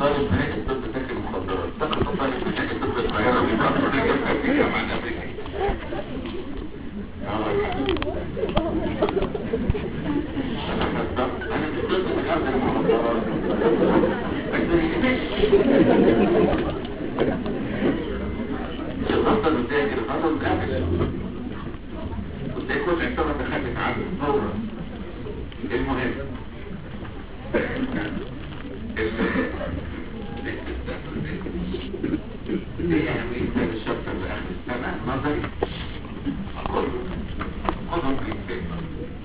طالب نهائي الطب تاكل مخدرات تاخد طالب نهائي الطب القاهرة ويبقى في الجامعة الأمريكية اه انا خدت انا مش ضد الأرض المخدرات بس مش الغلطة المتاجر الغلطة المتاجر وتكون اعتبر تخلف عنه فورا المهم ايه اهمية هذا الشابتر لاخر السنة نظري كله خذهم بالكتاب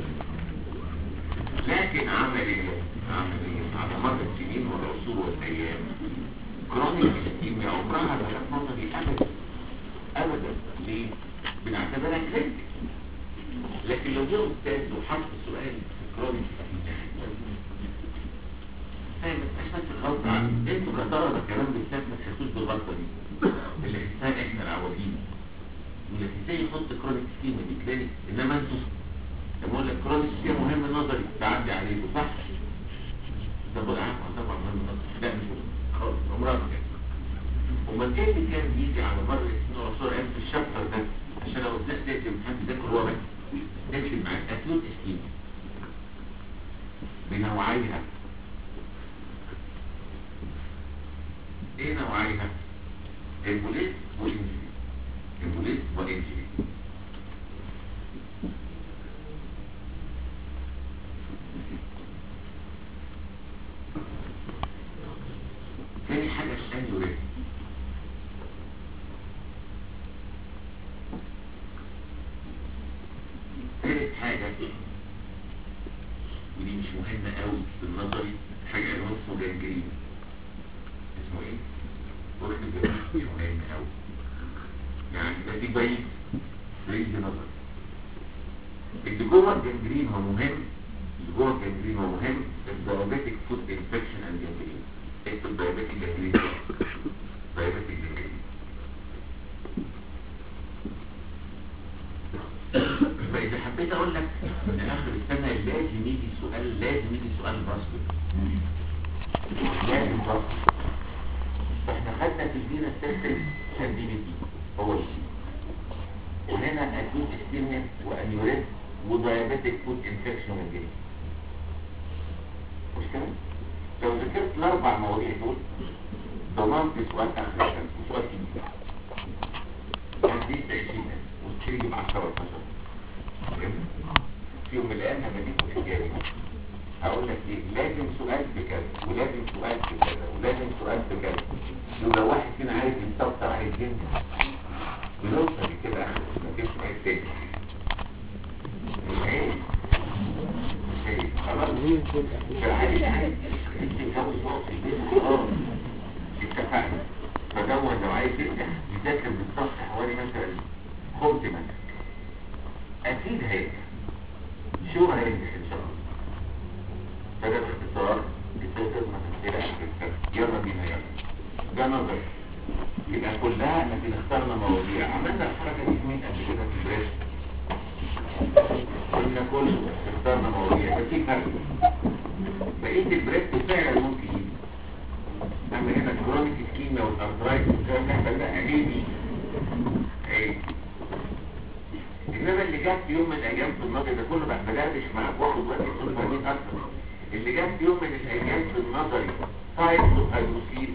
لكن عمليا عمليا على مر السنين والعصور والايام كرونيك الكيمياء عمرها ما كانت نظري ابدا ابدا ليه؟ بنعتبرها كلينيك لكن لو جه استاذ وحط سؤال في كرونيك فاهم احنا في الغلطة عن انتوا كترى ده كلام بالذات ما تحسوش بالغلطة دي اللي حسها احنا العواجيز ولكن ازاي يحط كرونيك سكيما دي كلينيك انما انتوا لما اقول لك كرونيك سكيما مهم نظري تعدي عليه صح؟ ده بقى عارف طبعا مهم نظري لا مش مهم خالص عمرها ما كانت امال ايه اللي كان بيجي على مر السنين والعصور ايام في الشابتر ده عشان لو ابتدأت تكتب امتحان تذاكر هو بس تكتب معاك اكيوت اسكيما بنوعيها ايه نوعيها البوليس والانجلي البوليس والانجلي تاني حاجة الانيوريزم تالت حاجة ودي مش مهمة قوي بالنظري حاجة اللي اسمه جانجرين اسمه ايه؟ قلت جانجرين مش مهم قوي يعني ده دي بعيد بعيد نظري اللي جوه الجانجرين هو مهم اللي جوه الجانجرين هو مهم الديابيتك فود انفكشن اند جانجرين اكتب ديابيتك جانجرين ديابيتك جانجرين فإذا حبيت أقول لك إن آخر السنة لازم يجي سؤال لازم يجي سؤال باسكت لازم باسكت فإحنا خدنا في الدين السيستم سندينيتي هو الشيء وهنا أكيد استيميا وأنيوريت وديابيتك فود انفكشن والجري مش كده؟ لو ذكرت الأربع مواضيع دول ضمنت سؤال آخر السنة وسؤال كبير هديك 20 وتيجي مع 17 في يوم من الايام هبديكوا اجابه هقول لك ايه لازم سؤال بكذا ولازم سؤال بكذا ولازم سؤال بكذا ولو واحد فينا عايز يستفسر عايز ينجح بنوصل كده اخر ما فيش عايز تاني مش عيب مش عيب خلاص فعايز عايز تتجوز نقط في البيت خلاص اتفقنا فدور لو عايز ينجح يذاكر بالظبط حوالي مثلا خمس مثلا اكيد هينجح شو هينجح ان شاء الله فده باختصار التوتر مثلا يلا بينا يلا ده نظر يبقى كلها لكن اخترنا مواضيع عملنا الحركه دي مين قبل كده في البريس قلنا كله اخترنا مواضيع بس في فرق بقيه البريس فعلا ممكن يجي اما هنا الكرونيك سكيما والارترايت والكلام ده فده عيبي عيب انما اللي جات في يوم من الايام في النظر ده كله بقى بدردش معاك واخد وقت تكون فاهمين اكتر اللي جات في يوم من الايام في النظري ساينس اوف هيدروسيل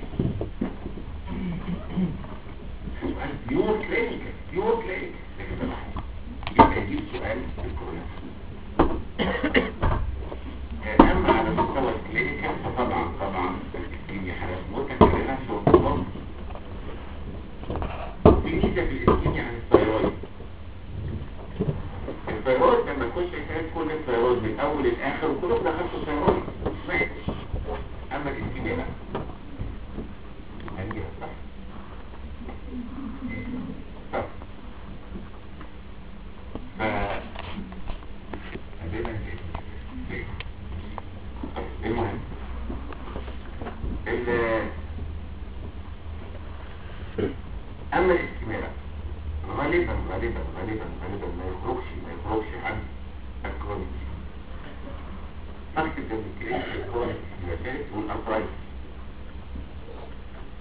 سؤال بيور كلينيكال بيور كلينيكال لكن ده بحث يبقى يجيب سؤال في الكورونا اما على مستوى الكلينيكال فطبعا طبعا الكيمياء حالات متكرره في النظام في ميزه في الكيمياء عن الثيرويد الثيرويد لما تخش حكايه كل الثيرويد من اول لاخر وكلهم دخلتوا الثيرويد ماشي اما الكيمياء لا هنجيها صح صح ف هدينا ليه المهم ال اما الاستمرار غالبا غالبا غالبا غالبا ما يخرجش ما يخرجش عن الكرونيك فاكتب الكريش الكرونيك المسائل والارترايتس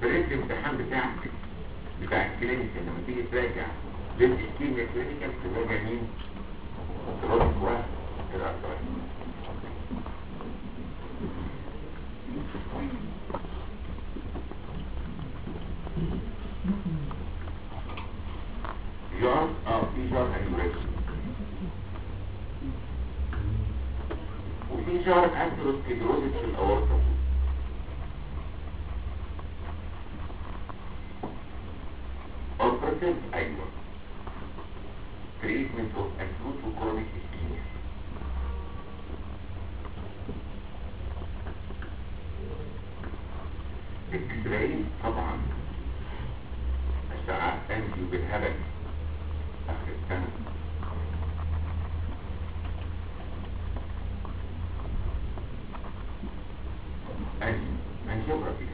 فريد الامتحان بتاعك بتاع الكلينيكال لما تيجي تراجع للإسكيميا كلينيكال تراجع مين؟ كرونيك واحد كده أكتر. جار اه في جار هيموريزم وفي جار اثيروسكليروزيس في الاورطه اوبراتيف ايوه treatment of acute to chronic ischemia الاكس طبعا الساعات انجي بالهبل اخر السنه انجي انجيوغرافي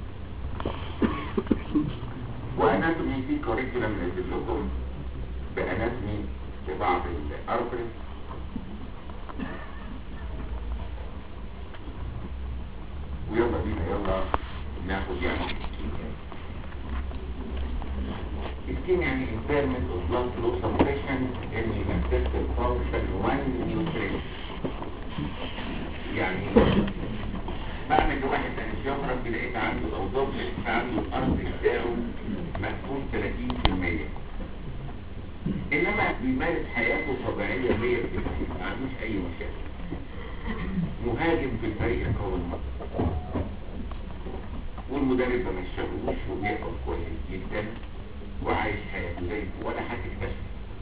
واناتومي في كوريكولم نزل لكم باناتومي لبعض الارترز ويلا بينا يلا ناخد يعني السكين يعني impairment of blood flow suppression in the intestinal function one nutrition يعني بعمل لواحد انجيوغرافي لقيت عنده او ضبط لقيت عنده الارض بتاعه مقفول 30% انما بيمارس حياته طبيعية 100% ما عندوش اي مشاكل مهاجم في الفريق القومي والمدرب ما مشاهوش وبياكل كويس جدا وعايش حياته زي ولا حد اكتشف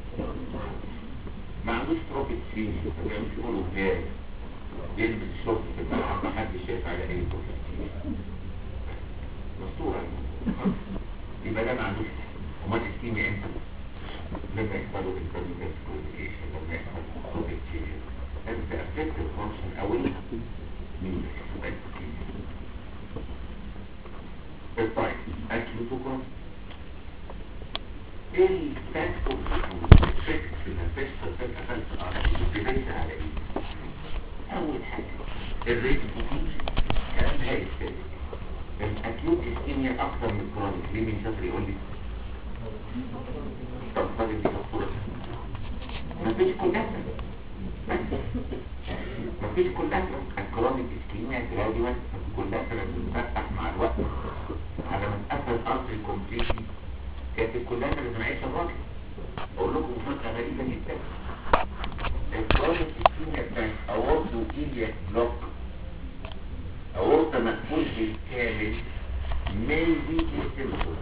ما عندوش تروبيك سيني ما بيعملش يقولوا فيها يلبس شورت في الملعب ما حدش شايف على اي تروبيك مستورة يبقى ده ما عندوش امال الكيمياء امتى لما يحصلوا الكاربيكال كوميونيكيشن لما يحصل تروبيك سيني لازم تأفكت الفانكشن قوي من الكيمياء الطيب اكيوتوكرون ايه الفاكتور الفكر في النفس فجأة خلف الارض بتبين على ايه اول حاجة الريت بوتيش كلام هاي الثاني الاكيوت اسكيميا اكتر من الكرونيك ليه من شاطر يقول لي طب فاضل دي دكتورة مفيش كولاتر مفيش كولاتر الكرونيك اسكيميا جراديوال الكولاتر بتتفتح مع الوقت على ما تقفل الارض كومبليتلي كانت الكولاتر اللي معيشة الراجل اقول لكم مفاجأة غريبة جدا الكرونيك اسكيميا بتاعت اورتو ايلياك بلوك اورتا مقفول بالكامل maybe يستمر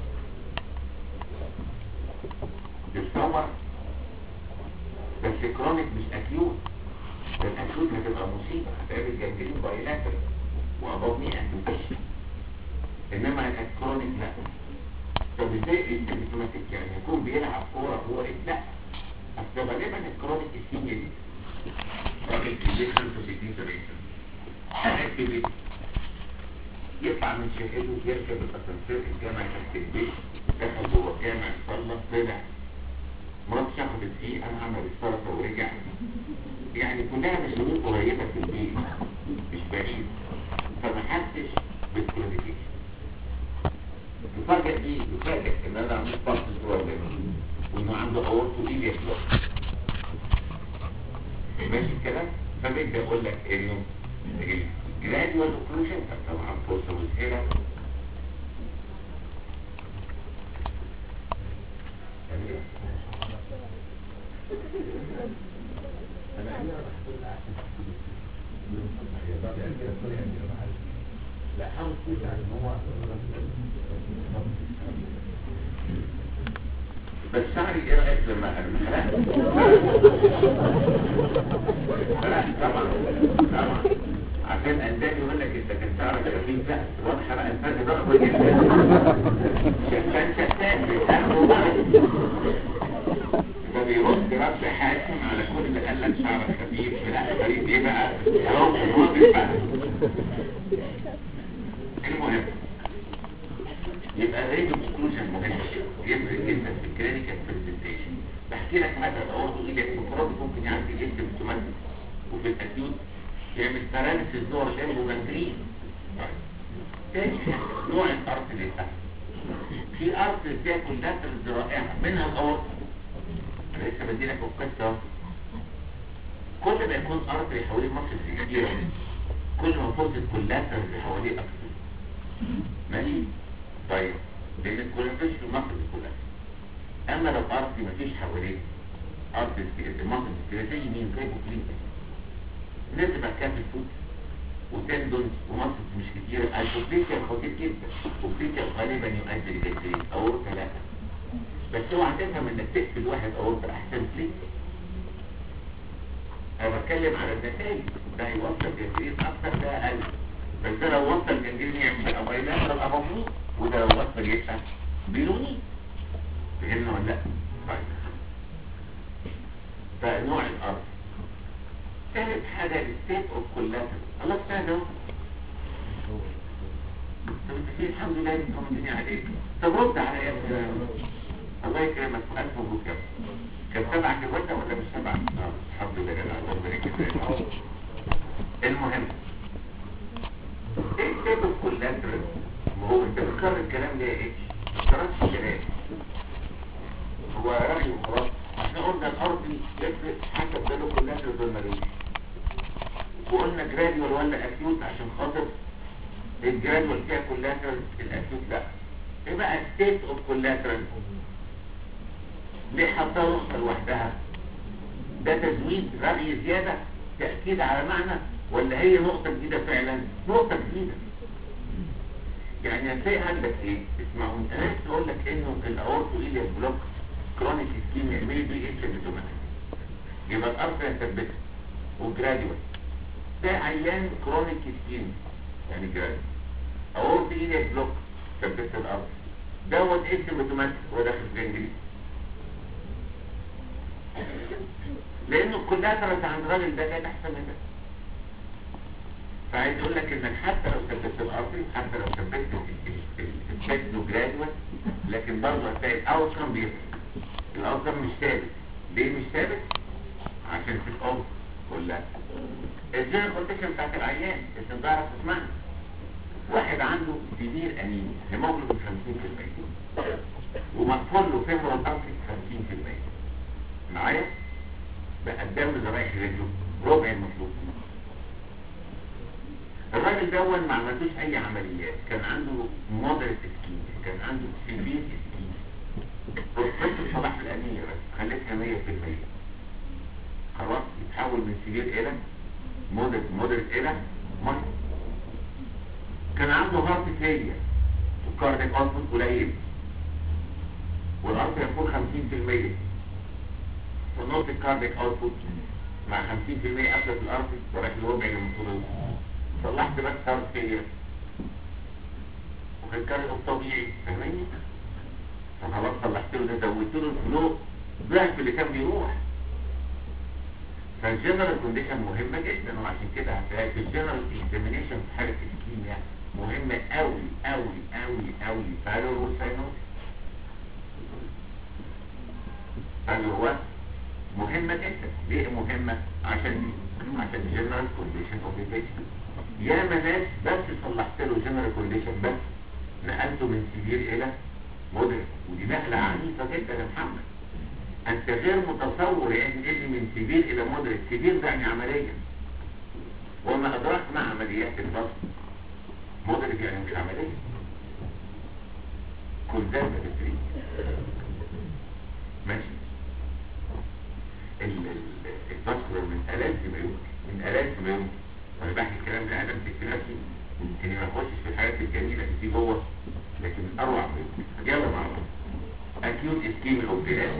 تتصور بس كرونيك مش اكيوت ده الاكيوت هتبقى مصيبة هتقابل جنجرين بايلاتر وابومي انتوبيشن انما الكرونيك لا طب ازاي السيمتوماتيك يعني يكون بيلعب كورة هو ايه لا اصل غالبا الكرونيك السينيا دي راجل كبير 65 70 قاعد في بيته يطلع من شقته يركب الاسانسير الجامع تحت البيت دخل جوه الجامع صلى طلع مرات شخصت فيه انا عمل السلطه ورجع يعني كلها مشاوير قريبه في البيت مش بعيد فما حسش بالكلوديكيشن يفاجئ ايه يفاجئ ان انا عملت ضغط جوه الجامع وانه عنده اورتو ايليا بلوك ماشي الكلام فبدي اقول لك انه الجراديوال اوكلوجن طبعا فرصه مسهله لا حاول تقول ان هو بس شعري ايه رايك لما حرقت حرقت طبعا طبعا عشان انداني يقول لك انت كان شعرك خفيف لا الواد حرق الفرق ضخمه جدا شفان شفان بيتاخدوا بعض ده بيرد رد حاسم على كل اللي قال لك شعرك خفيف لا فريد ايه بقى اهو واضح بقى المهم يبقى الريديو اكسكلوجن مهم يفرق جدا في الكلينيكال برزنتيشن بحكي لك مثلا برضه ايدك مفرد ممكن يعدي جسم سيمتوماتيك وفي الاكيوت يعمل باراليسيس دور جنبه جنجرين تاني نوع الارض اللي تحت في ارض فيها كولاترز رائعه منها الاورطه انا لسه بديلك القصه اهو. كل ما يكون ارض اللي حواليه مصر كتيره كل ما فرصه كولاترز اللي حواليه اكتر ماشي طيب لان الكولاترز في مصر دي كلها اما لو ارض مفيش حواليه ارض مصر كتيره زي مين زي بوكلين نزل بعد كده في الفوت وتندون ومصر مش كتير البوبليكيا خطير جدا البوبليكيا غالبا يؤدي لجسرين اورطه لا بس اوعى تفهم انك تقتل واحد اورطه احسن ليك انا بتكلم على النتائج ده هيوصل جنجرين اكتر ده اقل بس ده لو وصل جنجرين يعمل اويلات يبقى مبسوط وده لو وصل يبقى بيروني فهمنا ولا لا؟ طيب فنوع الارض ثالث حاجة الستيت اوف كولاتر الله سهل اهو طب انت فين الحمد لله انت طمنتني عليك طب رد على يا الله يكرمك الف مبروك يا ابني. كان تبعك الوقت ولا مش تبعك؟ اه الحمد لله جدع الله يبارك فيك المهم ايه الستيت اوف كولاتر ما هو انت بتكرر الكلام ده ايه؟ كررت الكلام هو رأي وخلاص احنا قلنا الارض يفرق حسب ده له كولاتر ولا ملوش وقلنا جراديوال ولا اكيوت عشان خاطر الجراديوال فيها كولاترال الاكيوت لا ايه بقى ستيت اوف كولاترال ليه حطها نقطه لوحدها ده تزويد رغي زياده تاكيد على معنى ولا هي نقطه جديده فعلا نقطه جديده يعني هتلاقي عندك ايه اسمعوا انت عايز تقول لك انه الاورتو ايليا بلوك كرونيك سكيم يعمل بي اتش اوتوماتيك يبقى الارض هتثبتها وجراديوال ده عيان كرونيك سكين يعني جراديوال اورتو ايليا بلوك ثبت الارض دوت اتش اوتوماتيك هو داخل في الانجليزي لانه كلها ترى عند الراجل ده كانت احسن من ده فعايز اقول لك انك حتى لو ثبت الارض حتى لو ثبت الشكل جرادوال لكن برضه هتلاقي الاوتكم بيفرق الاوتكم مش ثابت ليه مش ثابت؟ عشان في الارض كلها الجينيرال كونديشن بتاعت العيان انت تعرف تسمعني واحد عنده سيفير انيميا هيموجلوبين 50% ومدفون له فيمورال ارتري 50% معايا؟ بقى الدم اللي رايح رجله ربع المطلوب الراجل ده أول ما عملتوش اي عمليات كان عنده مودريت سكين كان عنده سيفير سكين بس صلاح الانية بس خليتها 100% خلاص يتحول من سيفير الى مودريت مودريت الى ماينر كان عنده هارت فيلير الكارديك اوتبوت قليل والارض يكون 50% ونقطة الكارديك اوتبوت مع 50% قفلة الارض وراح لربع المنطقة صلحت بس هارت فيلير وفي الكارير الطبيعي فاهمني فخلاص صلحت له ده زودت له الفلو ضعف اللي كان بيروح فالجنرال كونديشن مهمة جدا وعشان كده هتلاقي في الجنرال اكزامينيشن في حالة الكيمياء مهمة قوي قوي قوي قوي فالور والساينوس فالور مهمة جدا ليه مهمة عشان عشان جنرال كونديشن اوف ذا بيشنت يا ناس بس صلحت له جنرال كونديشن بس نقلته من سيفير الى مودريت ودي نقلة عنيفة جدا يا محمد انت غير متصور ان اللي من سيفير الى مودريت سيفير ده يعني عملية وما ادراك مع عمليات البطن مودريت يعني مش عملية كل ده بتدريج ماشي الباسكولار من ألاف ما يمكن من ألاف ما يمكن وانا بحكي الكلام ده انا امسك في نفسي يمكن ما اخشش في الحاجات الجميله اللي فيه جوه لكن اروع من يلا مع بعض اكيوت اسكيميا او بيئات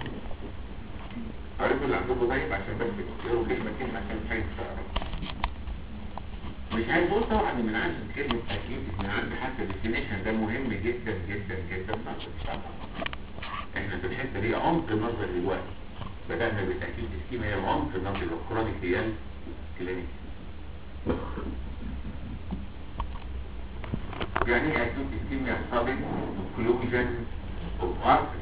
عرفوا اللي عندكم طيب عشان بس تقروا كلمه كلمه عشان مش عايز تعرف مش عايز اقول طبعا من عندي كلمه اكيوت من عندي حتى الديفينيشن ده مهم جدا جدا جدا طبعا احنا في الحته دي عمق النظر دلوقتي بدأنا بالتأكيد اسكيما هي عمق النظر الكرونيك هي الكلينيك يعني ايه اكيوت اسكيميا صابت اوكلوجن اوف ارتري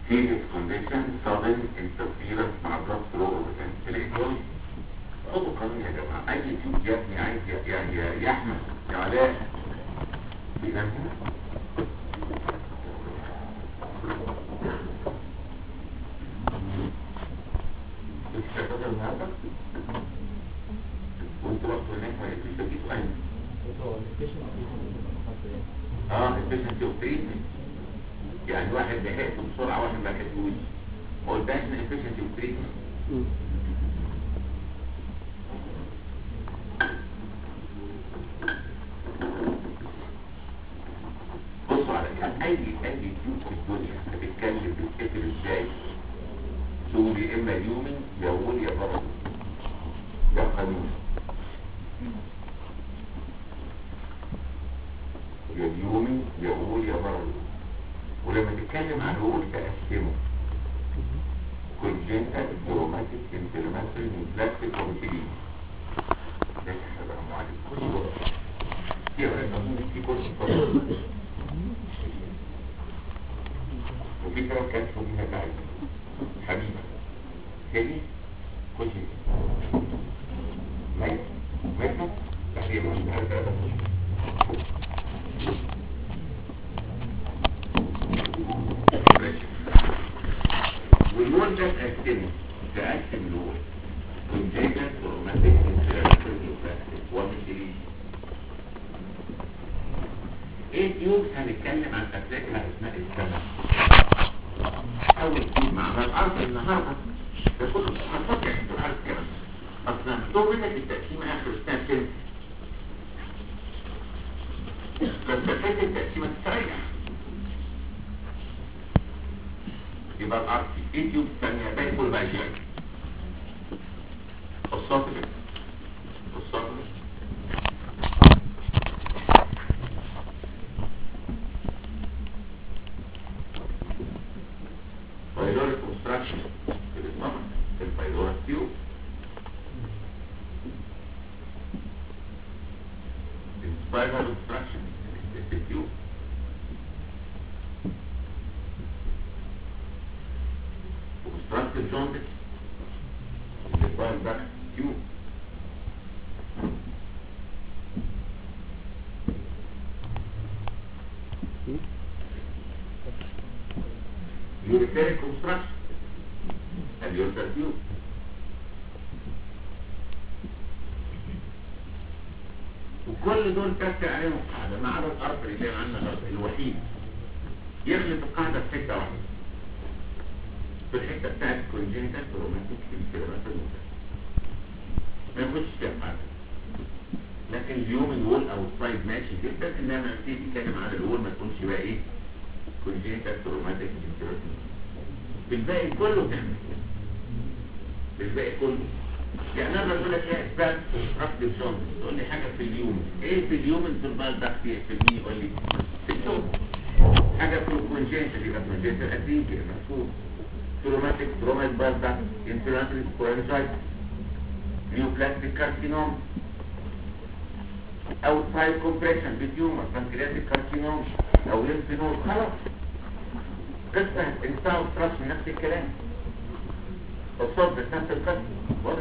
serious condition sudden interference مع blood flow or الإيديولوجي خدوا قانون يا جماعة أي تيوب يا ابني عايز يا يا يا, يا أحمد يا علاء بينام هنا بتشتغل النهارده وانتوا رحتوا هناك ما لقيتوش تجيبوا أين اه efficiency of treatment يعني واحد لحقته بسرعة واحد ما لحقتوش ما قلتهاش ان efficiency of treatment بصوا على كده اي اي تيوب في الدنيا بتتكلم بتتكتب ازاي تقول يا اما اليومن يا ول يا برد ده قانون يا اليومن يا ول يا برد ولما تتكلم عن الول تقسمه كونجنتال تروماتيك انفلاماتوري نيوبلاستيك وميتيلين ده احنا بقى معالج كل ورقه في ورقه في كل ورقه وفي كلام كشف فيها بعد حبيبة تاني خش ميت ميت تحرير مش عارف هذا واللون ده تقسمه تقسم لون كونجيجن روماتيك انفلاماتوري ومثلين ايه تيوب هنتكلم عن اساسها اسماء السمك اول تيوب مع الارض النهارده ده كله هتفكر انت عارف كده اصلا مكتوب لك التقسيم اخر السنه كده بس فكره التقسيمه تستريح يبقى الارض ايه تيوب ثانيه باقي كل بقى شيء الصوت ده الصوت ده pyloric obstruction في الاسمه البايلوريك تيوب spinal obstruction في التيوب obstructive jaundice في البايل باك تيوب urinary obstruction اليورتر تيوب وكل دول تكتب عليهم قاعدة ما عدا الأرض اللي كان عندنا الأرض الوحيد يغلب القاعدة في حتة واحدة في الحتة بتاعت كونجنتال روماتيك انفلامات الموتى ما يخش فيها قاعدة لكن اليوم الول أو السلايد ماشي جدا إنما لما تيجي تتكلم على الول ما تكونش بقى إيه كونجنتال روماتيك انفلامات بالباقي كله تعمل بالباقي كله يعني انا بقول لك ايه اسباب رفض الجونز تقول لي حاجه في اليوم ايه في اليوم الفربال ده في في المي يقول لي في اليوم حاجه في الكونجنتال يبقى كونجنتال اتيك مفهوم تروماتيك ترومات بال ده انفلاماتوري كورنسايت نيوبلاستيك كارسينوم او سايد كومبريشن بتيومر بانكرياتيك كارسينوم او ليمفينول خلاص قصة انسان وتراش من نفس الكلام الصوت بس نفس القصة واضح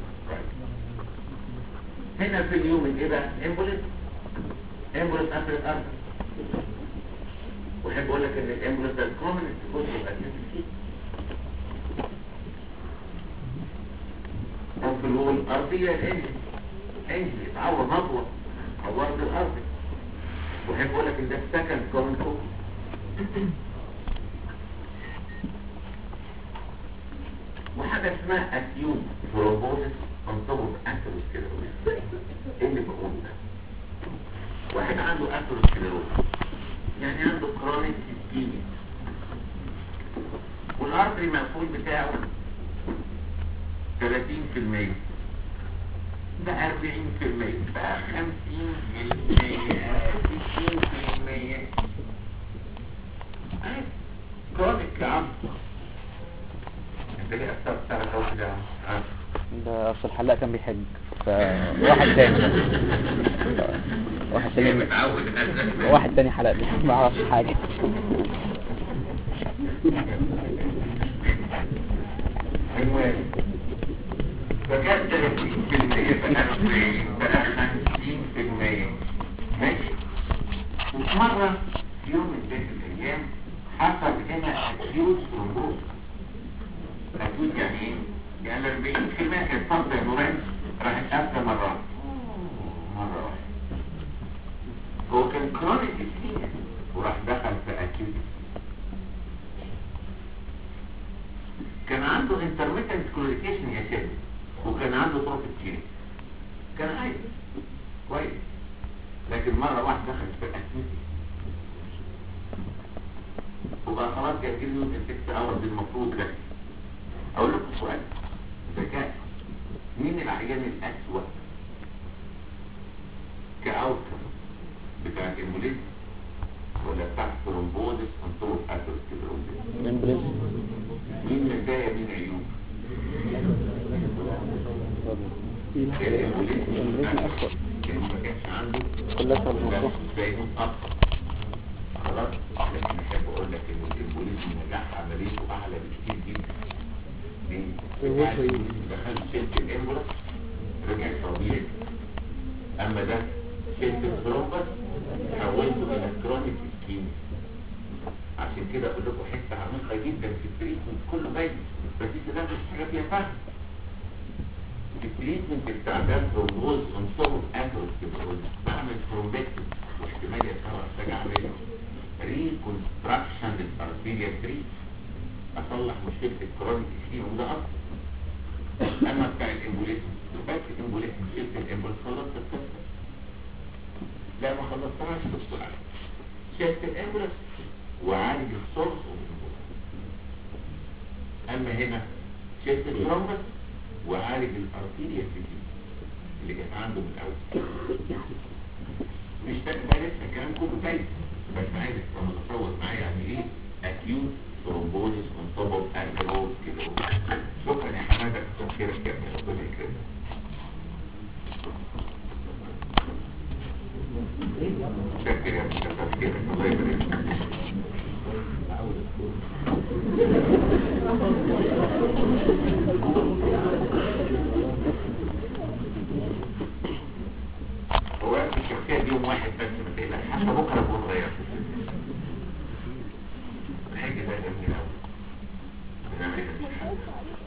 هنا في اليوم ايه بقى امبوليس امبوليس اخر الارض واحب اقول لك ان الامبوليس ده الكومن تخش يبقى فيه وفي الوول الارضية الانجل انجل يتعور مطوة عورت الارض واحب اقول لك ان ده السكند كومن كومن وحاجة اسمها اكيوت ثرومبوزيس انطبق اثيروسكليروز ايه اللي بقول ده واحد عنده اثيروسكليروز يعني عنده كرونيك اسكيميا والارتري مقفول بتاعه 30% ده 40% بقى 50% 60% كرونيك يا عم انت ليه اثرت على الحوش ده ها ده اصل الحلاق كان بيحج فواحد تاني واحد ليه تاني متعود واحد تاني حلق لي ما اعرفش حاجه المهم فكان 30% بقى 40 بقى 50% ماشي وفي مرة في يوم من ذات الأيام حصل هنا أكيوت ثرومبوز أكيوت يعني إيه؟ يعني 40% كانت فاضية نوران راحت قافلة مرة مرة واحدة هو كان كرونيك اسكيميا وراح دخل في أكيوت كان عنده انترميتنت كلوريكيشن يا شباب وكان عنده تروفيك كلينيك كان عايز كويس لكن مرة واحدة دخل في الأكيوت وبقى خلاص كان جيل يوم الست اورز المفروض ده اقول لكم سؤال ذكاء مين العيان الاسوأ كاوتكم بتاع الامبوليز ولا بتاع الثرومبوزس كنترول اثيروسكليروزس الامبليز مين مزايا مين عيوب الامبوليز الامبليز أسوأ كان ما كانش عنده كلها صار مفتوح زي اكتر خلاص لكن احب اقول لك ان الامبوليزم نجاح عمليته اعلى بكتير جدا ليه؟ بتاع الامبوليزم دخل شلت الامبولس رجع طبيعي اما ده شلت الثرومبس حولته الى كرونيك اسكيميا عشان كده اقول لكم حته عميقه جدا في التريتمنت كله باين بس انت ده مش حاجه فيها فهم التريتمنت بتاع ده ثرومبوز انصره اثيروسكليروز بعمل ثرومبكتوم واحتمال يتكرر محتاج اعمل ريكونستراكشن للارتيريا 3 اصلح مشكله الكرونيك اسكيما وده اصلا اما بتاع الامبوليزم بس الامبوليزم شلت الامبول خلصت القصه لا ما خلصتهاش بسرعه شلت الامبولس وعالج السورس اما هنا شلت الثرومبس وعالج الارتيريا 3 اللي كانت عنده من الاول مش ده لسه كلام كله تايه بس عايزك تبقى متصور معايا يعني ايه اكيوت ثرومبوزيس اون توب اوف اثيروسكليروز شكرا يا حماده كتر خيرك يا ابني ربنا يكرمك شكرا يا ابني كتر خيرك الله يبارك فيك. هو الشخصية دي يوم واحد بس ما تقلقش حتى بكرة أكون غيرت حاجة ده جميل أوي بنعمل كده مش حاجة.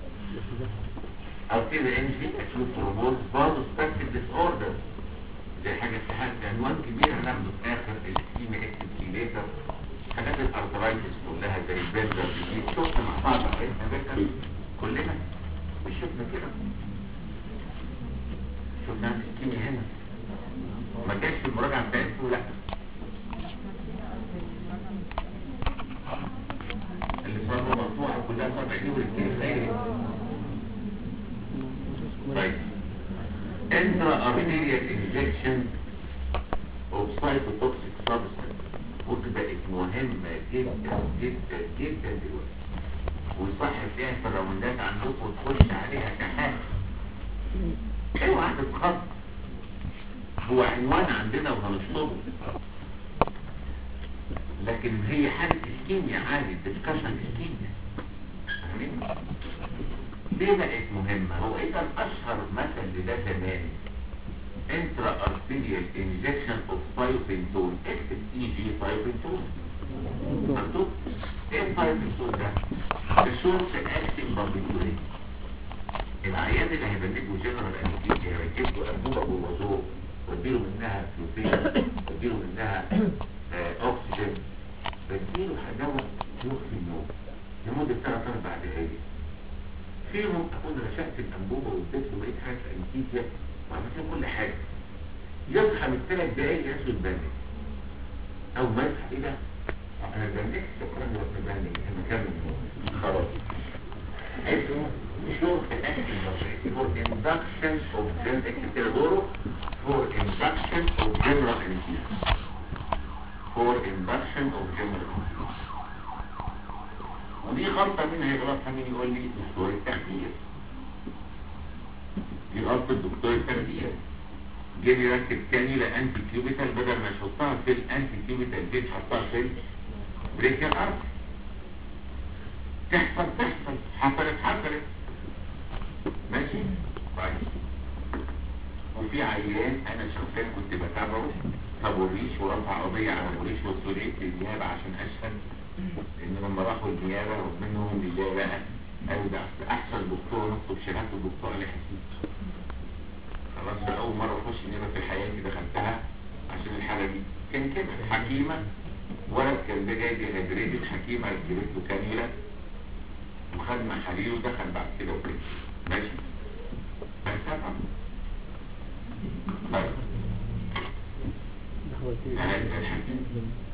أو كده إن في أكيوت ثرومبوز برضه سبكتيف ديس أوردر زي حاجة استحالة عنوان كبير هناخده في آخر السكيما اكتب حاجات الأرترايتس كلها زي البنجر دي شفنا مع بعض عرفنا ذكر كلنا مش شفنا كده شفنا السكيما هنا ما جاش في المراجعة بتاعته لا اللي صاروا مرفوعة كلها سبع عينيه والاثنين خيري طيب انترا ارتيريال انجكشن اوف سايتوتوكسيك سبستانس وبقت مهمة جدا جدا جدا دلوقتي وصح فيها في الراوندات عندكم تخش عليها كحاجة اوعى تتخض هو عنوان عندنا وهنشطبه لكن هي حالة اسكيميا عادي ديسكشن اسكيميا فاهمين؟ ليه بقت مهمة؟ هو اذا اشهر مثل لده زمان انترا ارتيريال انجكشن اوف بايوبنتول اكتب اي جي بايوبنتول مكتوب ايه البايوبنتول ده؟ الشورت اكتنج باربيتولين العيان اللي هيبلغوا جنرال انستيزيا هيركبوا انبوبه جوه زور واديله منها فلوفين واديله منها آه، اكسجين بديله دواء يخفي النوم لمده ثلاث اربع دقائق فيهم اكون رشقت الانبوبه واديت له بقيت حاجه انستيزيا وعملت له كل حاجه يصحى من ثلاث دقائق ياخد بانج او ما يصحى ايه ده؟ انا بانجت شكرا رب بانج انا مكمل خلاص اسمه short acting for induction of general اكتبوا for induction of general anesthesia for induction of general anesthesia ودي غلطة مين هيغلطها مين يقول لي دكتور التخدير دي غلطة دكتور التخدير جه يركب كانيولا انتي كيوبيتال بدل ما يحطها في الانتي كيوبيتال جه يحطها في البريكال ارت تحصل تحصل حصلت حصلت ماشي طيب وفي عيان انا شخصيا كنت بتابعه ابو الريش ورفع قضيه على ابو الريش والسوريت للنيابه عشان اشهد ان لما راحوا النيابه ومنهم لله بقى قالوا ده أحسن- احسن دكتور نكتب شهاده الدكتور علي حسين خلاص ده اول مره اخش نيابه في حياتي دخلتها عشان الحاله دي كان كده حكيمه ولد كان ده جاي ديهايدريتد حكيمه جابت له كانيولا وخد محاليل ودخل بعد كده وكده ماشي فانتفع طيب هذا الحكيم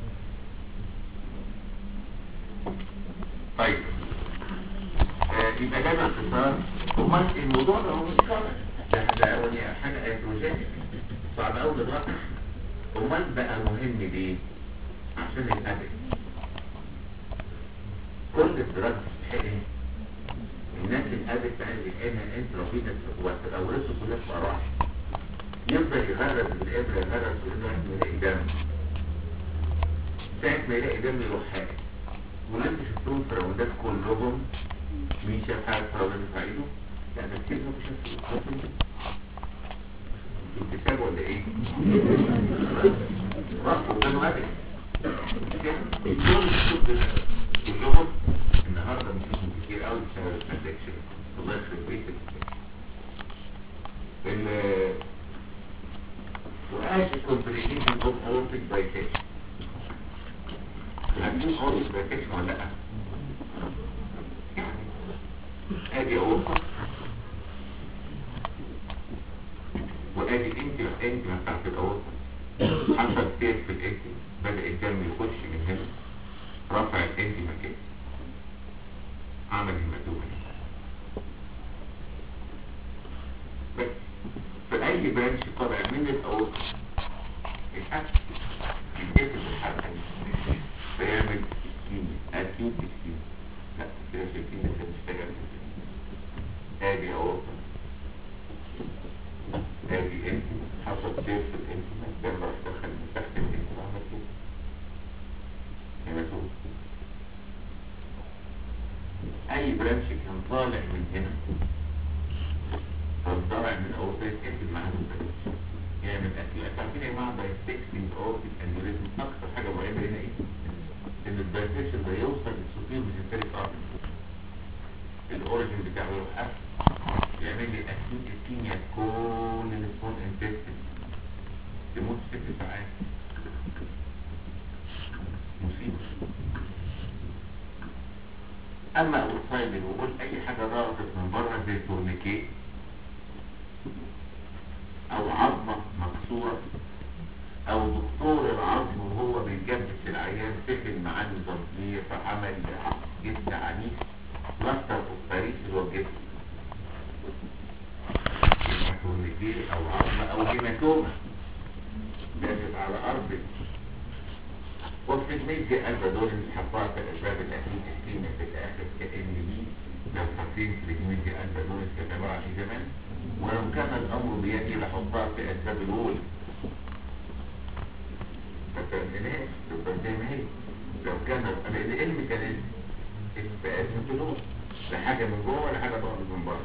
طيب آه، يبقى ده باختصار امال الموضوع ده هو مش صعب ده ده يعني حاجه هيدروجينيك صعب قوي دلوقتي امال بقى مهم ليه؟ عشان الادب كل الدراسه الحقيقيه الناس الادب بقى اللي هنا انت لو في اورثه كلها في اراح يفضل يغرز بالابره يغرز بالابره لغايه ما يلاقي دم ساعه ما يلاقي دم يروح حاجه ولما شفتهم في الراوندات كلهم مين شاف حاجه في الراوندات في عيده؟ لا ده كتير ما شاف انتساب ولا ايه؟ رفض ده مؤدب كلهم كلهم النهارده بنشوفهم كتير قوي بسبب الترانزكشن الله يخرب بيتك ال وقاش الكومبليكيشن اوف اورتيك بايسيشن عارفين اورتيك بايسيشن ولا لا؟ يعني ادي اورطه وادي انت انت بتاعت الاورطه حصل سير في الانتي بدأ الدم يخش من هنا رفع الانتي مكان عمل المدومة بس في اي برانش طالع من الاورطه الحركة يتقفل الحركة دي فيعمل سكيميا اكيوت سكيميا لا كده شايفين انت بتشتغل ادي اورطه ادي انت حصل سير في الانت الدم راح دخل من تحت الانت وعمل كده هنا شوف اي برانش كان طالع من هنا كان طالع من اورطه يتقفل معاه البرانش يعمل اكيوت عارفين يا جماعه بايسكتنج اورتيك انيوريزم اكتر حاجه مهمه هنا ايه؟ ان البايسكشن ده يوصل للسوبير ميزنتريك ارتري الاوريجن بتاعه يروح قفل يعمل لي اكيوت اسكيميا كل السمول انتستين تموت ست ساعات مصيبة اما اوتسايد وقول اي حاجة ضغطت من بره زي تورنيكيه او عظمة مكسورة او دكتور العظم وهو بيجبس العيان سفل معاه الزنجير فعمل جبس عنيف لاستر اوف باريس اللي هو الجبس هيماتولوجي او عظمة او هيماتوما داست على ارض وفي الميديا قلبة دول اللي حطها في الاسباب الاكيد الكيمياء في الاخر كأن دي لو حاطين في الميديا قلبة دول كتبوا عليه زمان ولو كان الامر بيدي لحطها في اسباب الول فتنسيناش تبقى زي ما هي لو كان لان العلم كان في اسم الول لا حاجة من جوه ولا حاجة ضغط من بره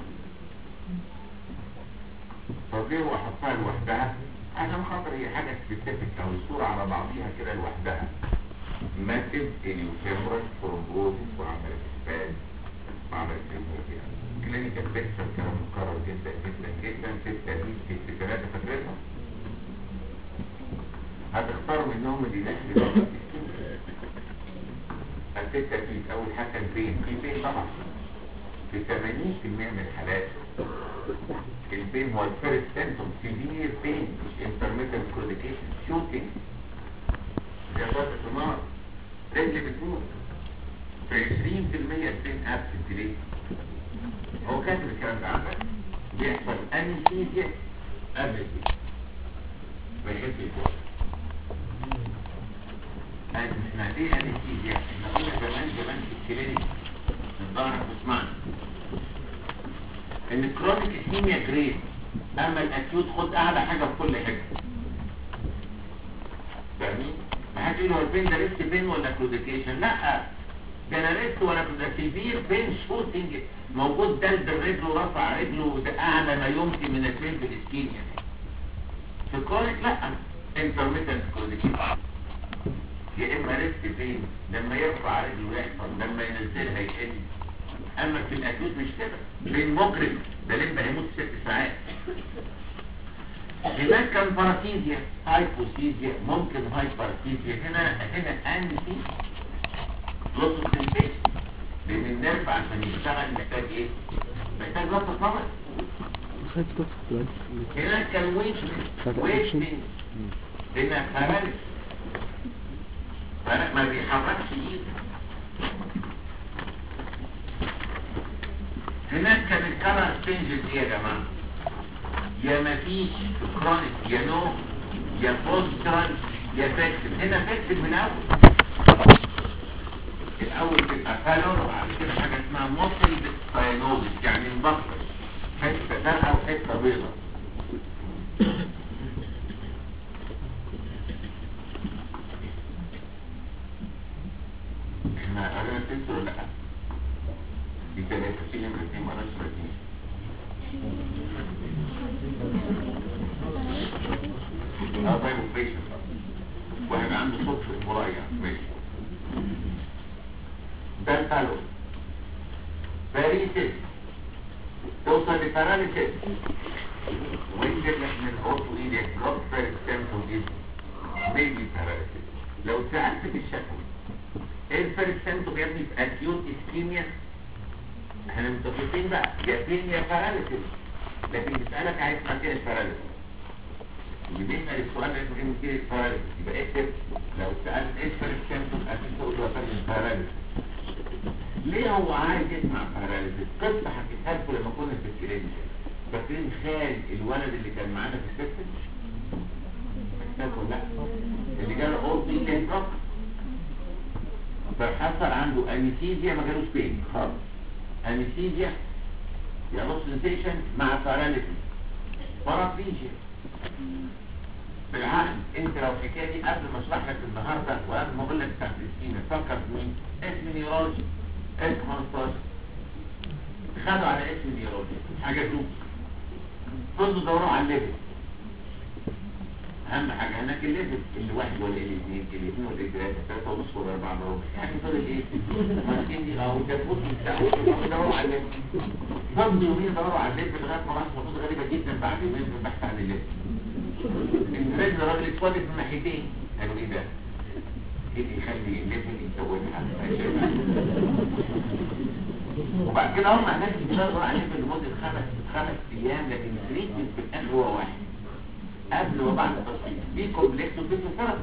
فدي وحطها لوحدها عشان خاطر هي حاجة سبيسيفيك او الصورة على بعضيها كده لوحدها ماتب اليوفيمرال ثرومبوزيس وعملت اسبان وعملت الموضوع كلينيكال بيكتشر كلام مكرر جدا جدا جدا ستة دي ست ثلاثة فاكرينها هتختار منهم اللي يناسب الستة دي اول حاجة كان فين في فين طبعا في 80% من الحالات البين هو الفيرست سيمتوم سيفير بين مش انترميتنت كوديكيشن شوتنج جابات النار رجل بتموت في 20% البين ابسنت ليه هو كاتب الكلام ده عندك بيحصل انستيزيا قبل كده ما يحس الجوع احنا ليه انستيزيا احنا قلنا زمان زمان في الكلينيك الظاهر تسمعنا ان الكرونيك اسكيميا جريد اما الاكيوت خد اعلى حاجه في كل حته فاهمين ما حدش يقول هو البين ده لسه بين ولا كلوديكيشن لا ده انا لسه وانا في سيفير بين شوتنج موجود دلد الرجل ورفع رجله ده اعلى ما يمكن من اثنين في الاسكيميا في الكرونيك لا انترميتنت كرونيك يا اما ريسك فين لما يرفع رجله ويحصل لما ينزلها يقل اما في الاكيوت مش كده بين مجرم ده لما هيموت ست ساعات هناك كان باراسيزيا هايبوسيزيا ممكن هايبرسيزيا هنا هنا انتي لوس سنسيشن لان النرف عشان يشتغل محتاج ايه؟ محتاج لوس طبعا هنا كان ويتنج ويتنج هنا باراليس فرق ما بيحركش ايده هناك كان الكلر ستينجز ايه يا جماعه يا مفيش كرونيك يا نو يا بوسترال يا فيكتيف هنا فيكتيف من اول الاول تبقى فالور وبعد كده حاجه اسمها موصل ساينوزس يعني مبطل حته زرقاء وحته بيضاء احنا قرينا التست ولا لا؟ دي ثلاثة في نمرة اتنين ما قريناش نمرة اتنين اه طيب اوبريشن واحد عنده صوت في المراية ماشي ده الفالو باريسيس توصل لباراليسيس وينزل من الاوتو ايديك بلوك فيرست سيمتوم دي ميبي باراليسيس لو سألت في الشكوى ايه الفيرست سيمتوم يا ابني في اكيوت اسكيميا احنا متفقين بقى يا فين يا باراليسيس لكن بسألك عايز مكان الباراليسيس بالنسبه للسؤال اللي اسمه ايه كده باراليسيس يبقى اكتب لو سألت ايه الفيرست سيمتوم اكيد تقول له فرق الباراليسيس ليه هو عايز يسمع باراليسيس قصه حكيتها لكم لما كنا في الكلينيك فاكرين خال الولد اللي كان معانا في السيستم فاكرين لا اللي جاله اول بي كان بروك فحصل عنده انستيزيا ما جالوش بين خالص انستيزيا يا نص سنسيشن مع باراليسيس بارابليجيا بالعقل انت لو الحكايه دي قبل ما اشرح لك النهارده وقبل ما اقول لك تحت السكينه فكر في مين؟ اسم نيورولوجي اسم 15 خدوا على اسم نيورولوجي حاجه دوب فضلوا دوروا على الليفل اهم حاجه هناك الليفل اللي واحد ولا اللي اثنين اللي اثنين ولا ثلاثه ثلاثه ونص ولا اربعه ولا ربع يعني فضل ايه؟ ماسكين دي اه وجابوك بتاعهم دوروا على الليفل فضلوا يومين دوروا على الليفل لغايه ما راحوا مفروض غريبه جدا بعد يومين في البحث عن الليفل الرجل الراجل اتولد من ناحيتين قالوا ايه ده؟ ايه اللي يخلي الليفل يزودها وبعد كده هم هناك بيشتغلوا عليه لمده خمس خمس ايام لكن التريتمنت في الاخر هو واحد قبل وبعد التصوير في كومبلكس وفي ثيرابي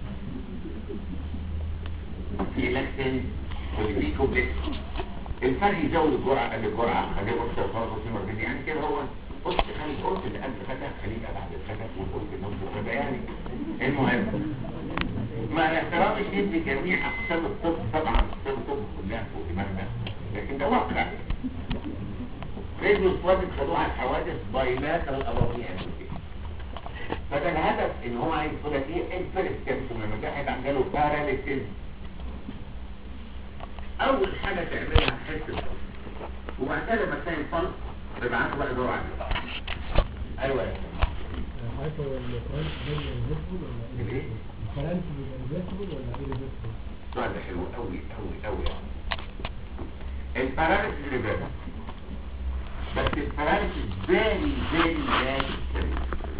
في علاج تاني واللي فيه كومبلكس الفرق يزود الجرعه قبل الجرعه خليه بص خلاص بص يعني كده هو بص خلي القرص اللي قبل خدها خليه بعد الخدها والقرص اللي نص الخدها يعني المهم مع الاحترام الشديد لجميع اقسام الطب طبعا اقسام الطب كلها فوق دماغنا لكن ده واقع رجل اسود خدوها على الحوادث بايلات الابويه فده الهدف ان هو عايز يقول لك ايه الفيرست سيمتوم لما واحد عمل له باراليسيس اول حاجه تعملها تحس الفلس وبعد كده لما تلاقي الفلس تبعته بقى دور عليه ايوه يا عارف هو الفرنس ده الانفيسبل ولا الايه الفرنس الانفيسبل ولا ايه الانفيسبل؟ السؤال ده حلو قوي قوي قوي الباراليسيس ريفيرس بس الباراليسيس فيري فيري فيري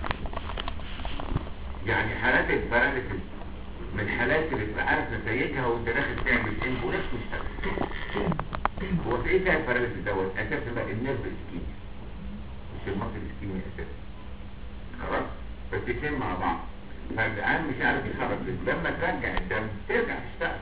يعني حالات الباراليسيس من الحالات اللي تبقى عارف نتائجها وانت داخل تعمل امبوليس مش هتعمل هو في ايه بقى الباراليسيس دوت اساسا بقى النيرف اسكيميا مش المصل اسكيميا اساسا خلاص بس الاثنين مع بعض فالعيان مش عارف يخرج الدم لما ترجع الدم ترجع تشتغل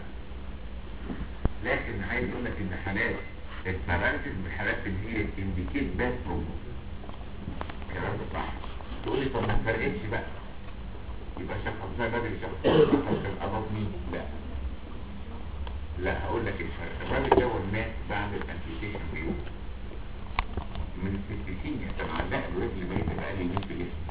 لكن عايز اقول لك ان حالات الباراليسيس من الحالات اللي هي انديكيت باد بروجنوز الكلام ده صح تقول لي طب ما فرقتش بقى يبقى شخص زي بدري شخص كان قرب مين لا لا هقول لك الفرق الراجل ده مات بعد الامبيوتيشن بيوم من السيستيسيميا كان علق الرجل ميت بقى لي يمين في جسمه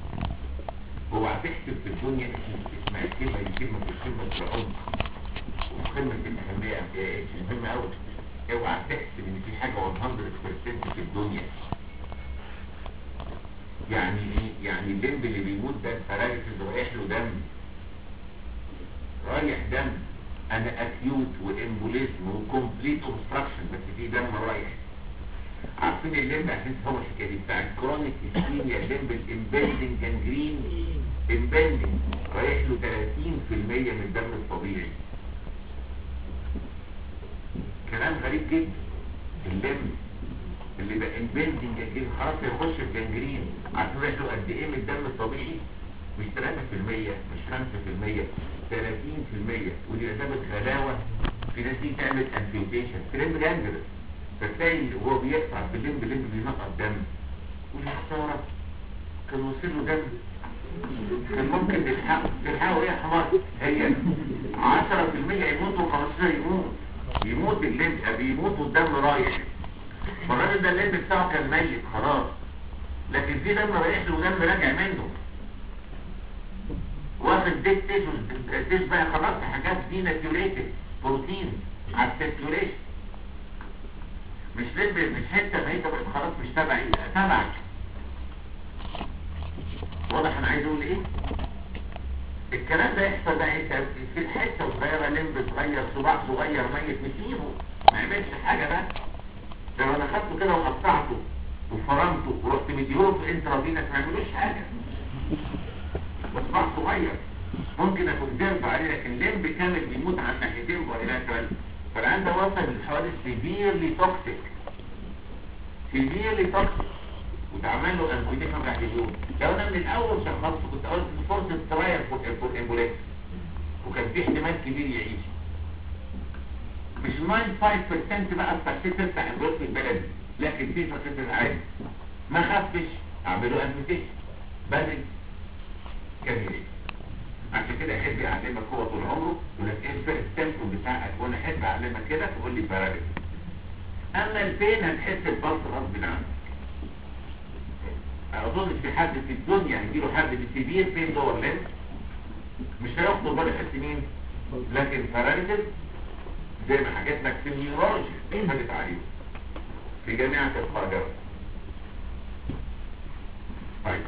هو هتحسب في الدنيا اسمها كلمة الكلمة في الكلمة في العمق قمة الأهمية يا اتش مهم أوي اوعى تحسب إن في حاجة 100% في الدنيا يعني ايه؟ يعني الليمب اللي بيموت ده الباراليسيس رايح له دم رايح دم انا اكيوت وامبوليزم وكومبليت اوبستراكشن بس في دم رايح عارفين الليمب عشان تفهموا الحكايه دي بتاع الكرونيك اسكيميا الليمب الامبندنج جانجرين امبندنج رايح له 30% من الدم الطبيعي كلام غريب جدا الليمب اللي بقى امبندنج جانجرين خلاص يخش في جانجرين عارفين رايح له قد ايه من الدم الطبيعي مش 3% مش 5% 30% ودي اسباب غلاوه في ناس دي تعمل امبيوتيشن كلام جانجرس فتلاقي وهو بيقطع بالليمب الليمب بينقط دم يقول يا خساره كان وصل له دم كان ممكن تلحقه تلحقه ايه يا حمار هي 10% يموت و15 يموت يموت الليمب بيموت والدم رايح فالراجل ده الليمب بتاعه كان ميت خلاص لكن في دم رايح له ودم راجع منه واخد ديك تيشوز بقى خلاص حاجات دي ناتيوريتد بروتين على السيركيوليشن مش لب مش حته ميته بقت خلاص مش تبعي لا تبعك واضح انا عايز اقول ايه الكلام ده يحصل بقى انت في الحته صغيره لمب صغير صباع صغير ميت نسيبه ما يعملش حاجه ده لو انا خدته كده وقطعته وفرمته ورحت مديهوله في انترافينس ما يعملوش حاجه مصباح صغير ممكن اكون جنب عليه لكن لمب كامل بيموت عن ناحيتين ولاترال فالان ده وصل لحوالي سيفيرلي توكسيك سيفيرلي توكسيك وتعمل له امبوليشن بعد اليوم لو انا من الاول شخصت كنت قلت فرصه ترايل فور امبوليشن وكان في احتمال كبير يعيش مش 95% بقى التخطيط تفتح امبوليشن في البلد لكن في تخطيط عادي ما خفش اعمله امبوليشن بدل كبيرين عشان كده يحب يعلمك هو طول عمره يقول لك ايه الفرق التمكن بتاعك وانا احب اعلمك كده تقول لي باراليز اما البين هتحس البلط غصب عنك اظن في حد في الدنيا هيجيله حد بسيفير بين دور لينس مش هياخده باله يحس مين لكن باراليز زي ما حكيت لك في النيورولوجي فاتت عليه في جامعة القاهرة طيب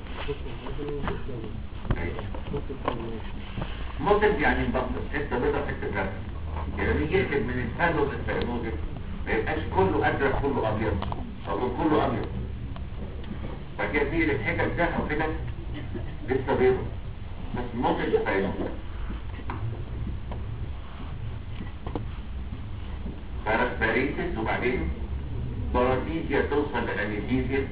مطب يعني مبطل حته بيضة حته زرقاء يعني لما يجي يكتب من الفالو للفيروزيك ما يبقاش كله ازرق كله ابيض او كله ابيض فكده في الحته بتاعها وكده لسه بيضة بس مطب فيروزيك فرسبريتس وبعدين باراتيزيا توصل لانيزيزيا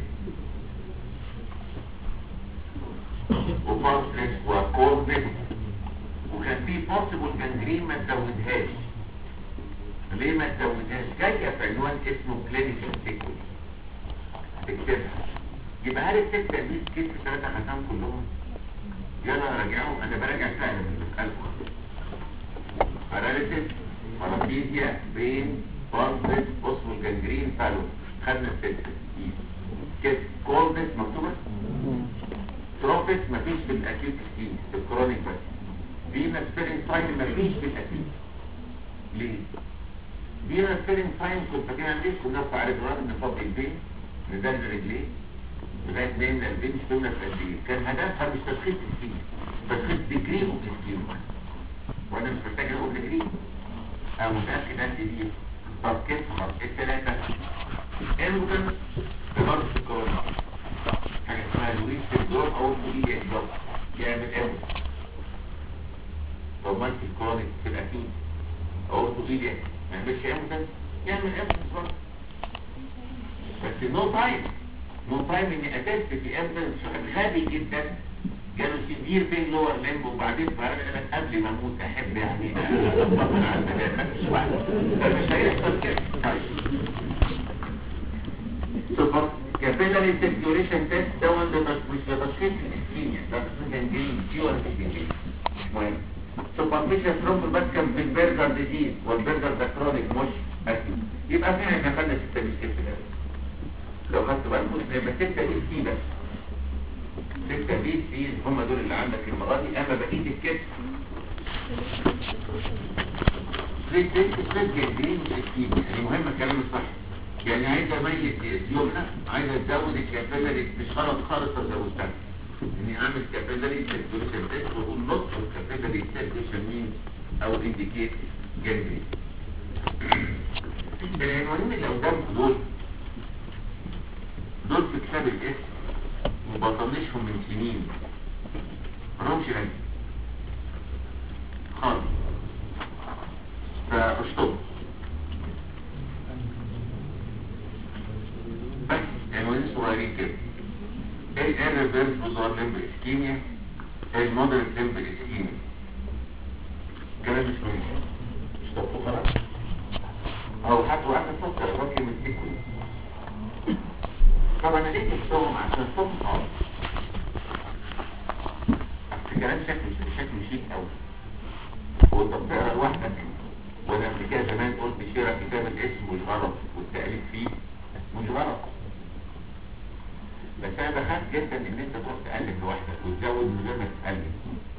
وفاسلس وكوربس وكان في بوسيبل جانجرين ما تزودهاش ليه ما تزودهاش جايه في عنوان اسمه كلينيكال سيكول اكتبها يبقى هل الستة دي كتف ثلاثة ختام كلهم يلا راجعهم انا براجع فعلا من بسألكم باراليسيس بارافيزيا بين بارسس بوسيبل جانجرين فالو خدنا الستة كده كوربس مكتوبة تروفيس مفيش في الاكيوت كتير في الكرونيك بس فينا سبيرين ساين مفيش في الاكيوت ليه؟ فينا سبيرين ساين كنت فاكرين عن ليه كنا نرفع رجلنا نفضي البين ندل رجليه لغايه ما يملى البين شفنا في قد ايه كان هدفها مش تشخيص كتير تشخيص ديجري اوف كتير وانا مش محتاج اقول ديجري انا متاكد ان دي طب كيف خلاص الثلاثه انجل بمرض الكورونا حاجة اسمها لويس سيندروم او موليديا اكزوم يعمل ايه لو مالك الكرونيك في الاكيوت او موليديا ما يعملش ايه يعمل ايه بالظبط بس نو تايم نو تايم اني اتست في امبلس غبي جدا جاله سيفير بين لور ليمب وبعدين فقال انا قبل ما اموت احب يعني اطمن على المدام ما فيش وقت فمش هيحصل كده طيب سوبر كابيلاري سيركيوليشن تيست ده وانت مش بتشخيص الاسكيميا ده تشخيص جنجرين في ولا مش جنجرين مش مهم سوبرفيشال ثرومب بس كان في البرجر ديزيز والبرجر ده كرونيك مش اكيد يبقى فين احنا خدنا 6 بي سي ده لو خدتوا بالكم يبقى 6 بي سي بس 6 بي سي هم دول اللي عندك المره دي اما بقيه الكتف ليه ليه اسمها جنبين وتكتيب يعني مهم الكلام الصح يعني عايز اميز يمنى عايز ازود الكابيلاري مش غلط خالص ازودها اني اعمل كابيلاري سيركيوليشن تيست واقول نص الكابيلاري سيركيوليشن مين او انديكيت جنبين العنوانين اللي قدامكم دول دول في كتاب الاسم وبطنشهم من سنين مالهمش لازمه خالص فاشطب بس عنوانين صغيرين كده ايه الريفيرس بوزار لمب اسكيميا المودرن لمب اسكيميا كلام مش مهم اشطبوا خلاص او حتى وقت تفكر الراجل من التكوين طب انا ليه تكتبهم عشان صوت خالص اصل كلام شكل شكل شيك قوي وانت بتقرا لوحدك وانا قبل كده زمان قلت شراء كتاب الاسم مش غلط والتأليف فيه مش غلط بس انا بخاف جدا ان انت تروح تألف لوحدك وتزود من غير ما تألف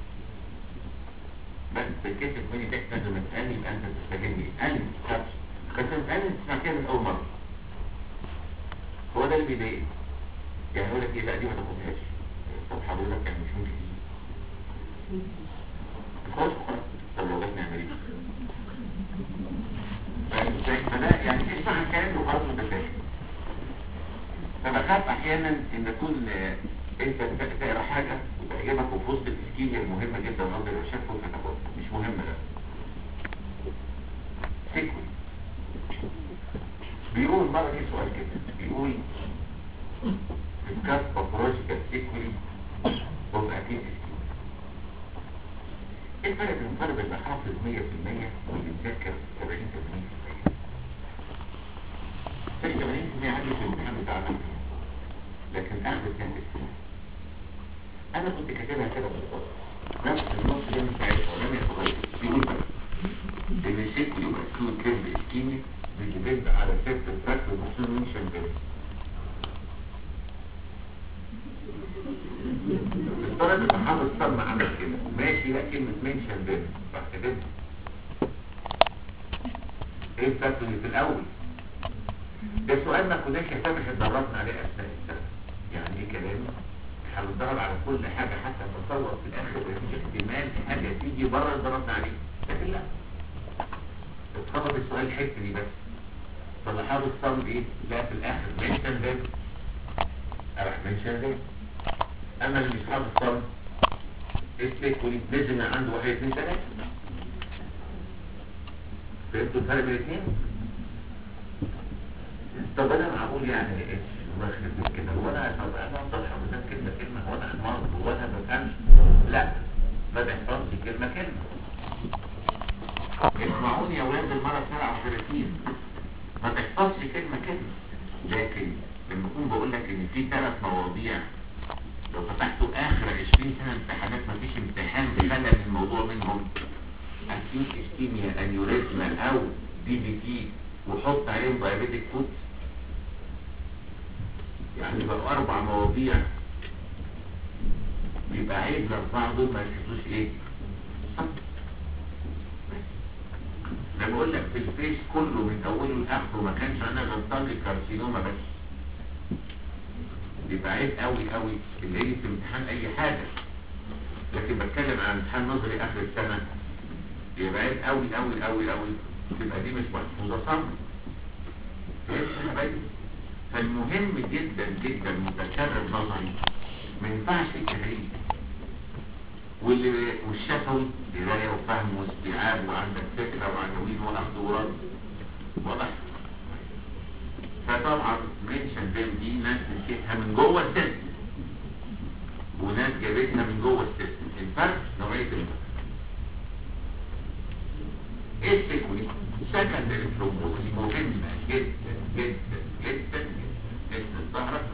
بس تتكتب مني تحت لازم تسألني يبقى انت تستجني ألف خلاص بس تسألني تسمع كده من اول مرة هو ده اللي بيضايقني يعني يقول لك ايه لا دي ما تاخدهاش طب حضرتك يعني مش ممكن تيجي خلاص خلاص طب لو جت نعمل ايه فاهم ازاي فلا يعني تسمع الكلام وخلاص انت فاهم فبخاف احيانا ان تكون آه، انت ت- تقرا حاجه وتعجبك وفي وسط التسكين المهمه جدا النهارده لو شافه فتاخدها مش مهمه لا سيكوي بيقول مرة في سؤال كده بيقول discuss pathological sequelae of acute ischemia ايه الفرق بين الطالب اللي حافظ 100% واللي مذاكر 70 80% 80% عندي في الامتحان بتاعنا لكن اخذ كان السنة انا كنت كاتبها كده بالظبط نفس النص اللي انت عايزها ولم يتغير بيقول بقى ان السيكولي مكتوب كلمة اسكيميا بيدبند على ست فاكتور مكتوب منشن بس الطالب اللي حافظ صم عمل كده ماشي لا كلمة منشن بس صح كده ايه الفاكتور اللي في الاول ده سؤال ما كناش يسامح اتدربنا عليه اثناء السنة يعني ايه كلام هنتدرب على كل حاجة حتى نتصور في الاخر مفيش احتمال حاجة تيجي بره اتدربنا عليه لكن لا اتخبط السؤال الحته دي بس فاللي حافظ صم ايه لا في الاخر منشن ده راح منشن ده اما اللي مش حافظ صم السيكولي لازم يبقى عنده واحد اتنين تلاته فهمتوا الفرق بين الاثنين؟ طب انا معقول يعني ايه الله يخرب كده هو انا طب انا افضل حافظات كلمه كلمه هو انا حمار هو انا ما بفهمش لا ما بحفظش كلمه كلمه اسمعوني يا ولاد المرة 37 ما تحفظش كلمة كلمة لكن لما اكون بقول لك ان في ثلاث مواضيع لو فتحتوا اخر 20 سنة امتحانات مفيش امتحان بخلى الموضوع منهم اكيوت اسكيميا انيوريزما او دي بي تي وحط عليهم دايابيتك فوت يعني بقوا اربع مواضيع يبقى عيب الاربعه دول ما يحسوش ايه صح لما اقول لك في الفيس كله من اوله لاخره ما كانش انا غلطان الكارسينوما بس يبقى عيب قوي قوي اللي يجي في امتحان اي حاجه لكن بتكلم عن امتحان نظري اخر السنه يبقى عيب قوي قوي قوي قوي تبقى دي مش محفوظه صم فهمت يا حبايبي فالمهم جدا جدا متكرر نظري ما ينفعش التهريج واللي والشفوي قرايه وفهم واستيعاب وعندك فكره وعناوين واخد ورد واضح فطبعا منشن ديم دي ناس مسكتها من جوه السيستم وناس جابتها من جوه السيستم الفرق نوعيه الفرق ايه السيكولي سكندري ثرومبوز مهمه جدا جدا جدا جدا اسم الظهر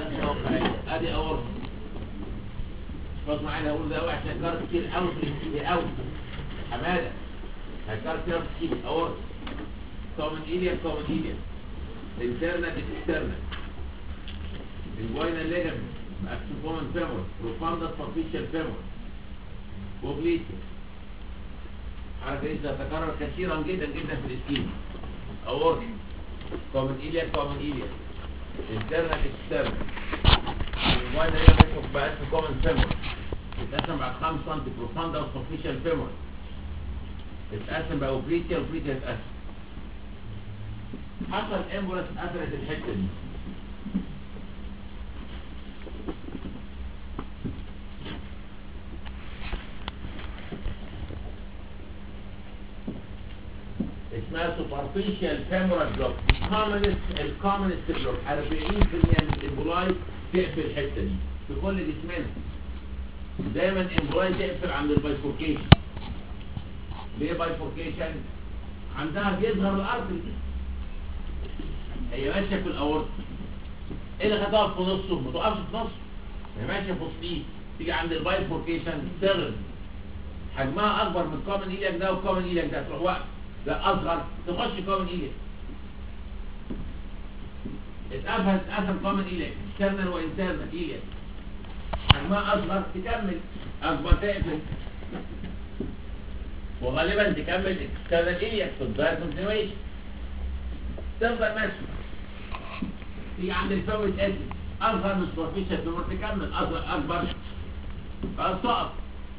موقعية ادي اورطة خلاص معانا اقول ده عشان هيكرر كتير قوي في كتير قوي حمادة هيكرر كتير في كتير اورطة كومن ايليا كومن ايليا الانترنال اكسترنال الجوينال ليجمنت اكسوفومن فيمور بروفاندس فارفيشال فيمور وبليتيا حركة دي تتكرر كثيرا جدا جدا في الاسكيم اورطة كومن ايليا كومن ايليا internal external الجوين ده بيشوف بقى اسمه كومن فيمور يتقسم بعد 5 سم بروفاندا وسوفيشال فيمور يتقسم بقى اوبريتيا اوبريتيا يتقسم حصل امبولس قفلت الحته دي اسمها سوبرفيشال فيمورال بلوك الكومنست الكومنست بلوك 40% من الامبولاي تقفل الحته دي في كل جسمنا دايما امبولاي تقفل عند البايفوركيشن ليه بايفوركيشن عندها بيظهر الارض دي هي ماشيه في الاورطه ايه اللي هتقف في نصه ما تقفش في نصه هي ماشيه في وسطيه تيجي عند البايفوركيشن تغرب حجمها اكبر من كومن ايلك ده وكومن ايلك ده تروح واقف لا اصغر تخش كومن ايلك اتقفل اتقفل كومن ايلك اكسترنال وانترنال ايلك حجمها اصغر تكمل اكبر تقفل وغالبا تكمل اكسترنال ايلك في الداير كونتينيويشن تفضل ماشي تيجي عند الفم تقفل اصغر من سوبرفيشال تمر تكمل اصغر اكبر خلاص تقف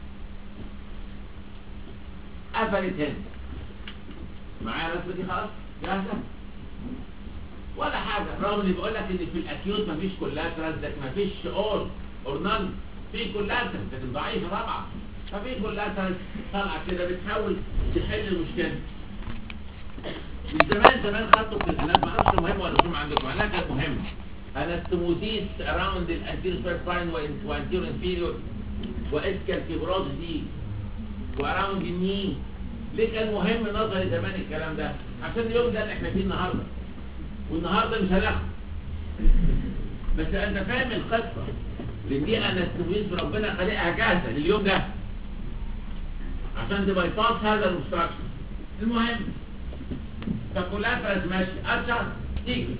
قفلت هنا معايا الرسمه دي خلاص جاهزه ولا حاجه رغم اللي بيقول لك ان في الاكيوت مفيش كولاترال لكن مفيش اول اور نان في كولاترال لكن ضعيفه طبعا ففي كولاترال طالعه كده بتحاول تحل المشكله من زمان زمان خدته في الانات ما اعرفش مهم ولا مش عندكم انها كانت مهمه انستموزيس اراوند الانتيريور سباين وانتيريور انفيريور واسكال فيبروزي واراوند الني ليه كان مهم نظري زمان الكلام ده عشان اليوم ده اللي احنا فيه النهارده والنهارده مش هناخد بس انت فاهم القصه لان دي انستموزيس ربنا خلقها جاهزه لليوم ده عشان تبايباس هذا المستراكشن المهم فكلها فرز ماشي ارجع تيجي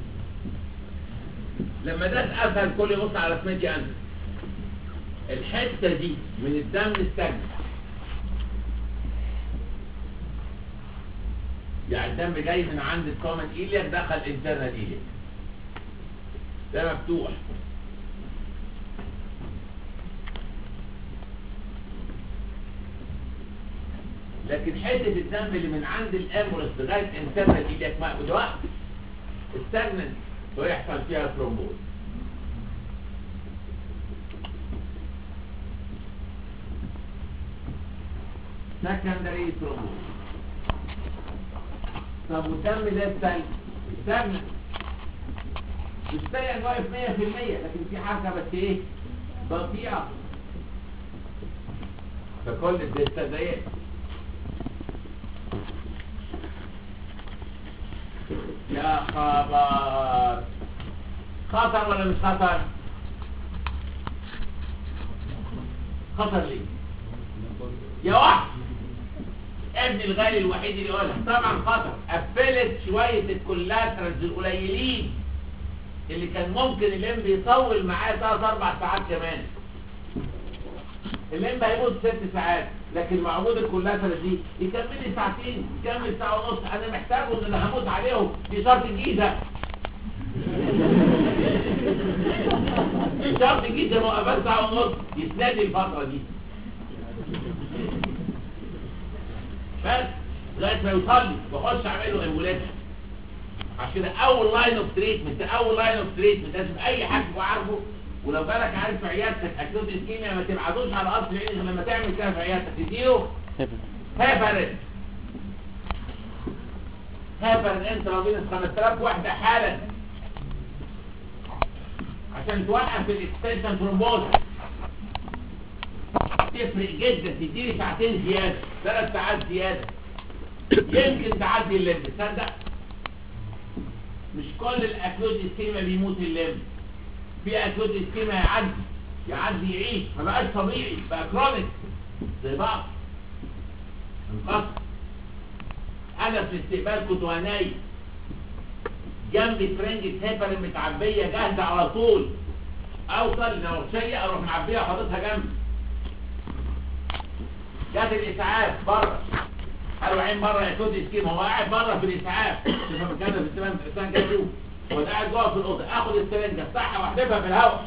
لما ده اتقفل كل يبص على رسمتي انا الحته دي من الدم استجنن يعني الدم جاي من عند الكومن ايليك دخل انترنال ايليك ده مفتوح لكن حته الدم اللي من عند الامبولس لغايه انترنال ايليك ما دلوقتي استجنن ويحصل فيها ثرومبوز سكندري ثرومبوز طب والدم ده السلب استجنن مش سريع واقف 100% لكن في حركه بس ايه بطيئه فكل الدستازيات يا خبر خطر ولا مش خطر خطر ليه يا واحد ابني الغالي الوحيد اللي يقولها طبعا خطر قفلت شوية الكولاترالز القليلين اللي كان ممكن الليمب يطول معاه ثلاث اربع ساعات كمان الليمب هيموت ست ساعات لكن مع وجود الكولاترالز دي يكمل لي ساعتين يكمل ساعة ونص انا محتاجه ان انا هموت عليهم دي شرط الجيزة شرط الجيزة موقفات ساعة ونص يسندي الفترة دي بس لغايه ما يوصل لي واخش اعمل له امبوليشن عشان كده اول لاين اوف تريتمنت اول لاين اوف تريتمنت لازم اي حد يبقى عارفه ولو بالك عارف في عيادتك اكيوت اسكيميا ما تبعتوش على اصل العين غير لما تعمل كده في عيادتك تديله هيبرين هيبرين انت لو بين 5000 وحده حالا عشان توقف الاكستنشن ثرومبوز تفرق جدا تديني ساعتين زيادة ثلاث ساعات زيادة يمكن تعدي الليمب تصدق مش كل الاكيوت اسكيما بيموت الليمب في اكيوت اسكيما يعدي يعدي يعيش ما بقاش طبيعي بقى كرونيك زي بعض انقص انا في الاستقبال كنت وانا نايم جنبي فرنجة هيبر متعبية جاهزة على طول اوصل لنوشية اروح معبيها وحاططها جنبي جات الاسعاف بره قالوا عين بره يا كود سكيم هو قاعد بره في الاسعاف شوف مكانه في السلام الانسان كده شوف هو ده قاعد جوه في الاوضه اخد السرنجه افتحها واحدفها في الهواء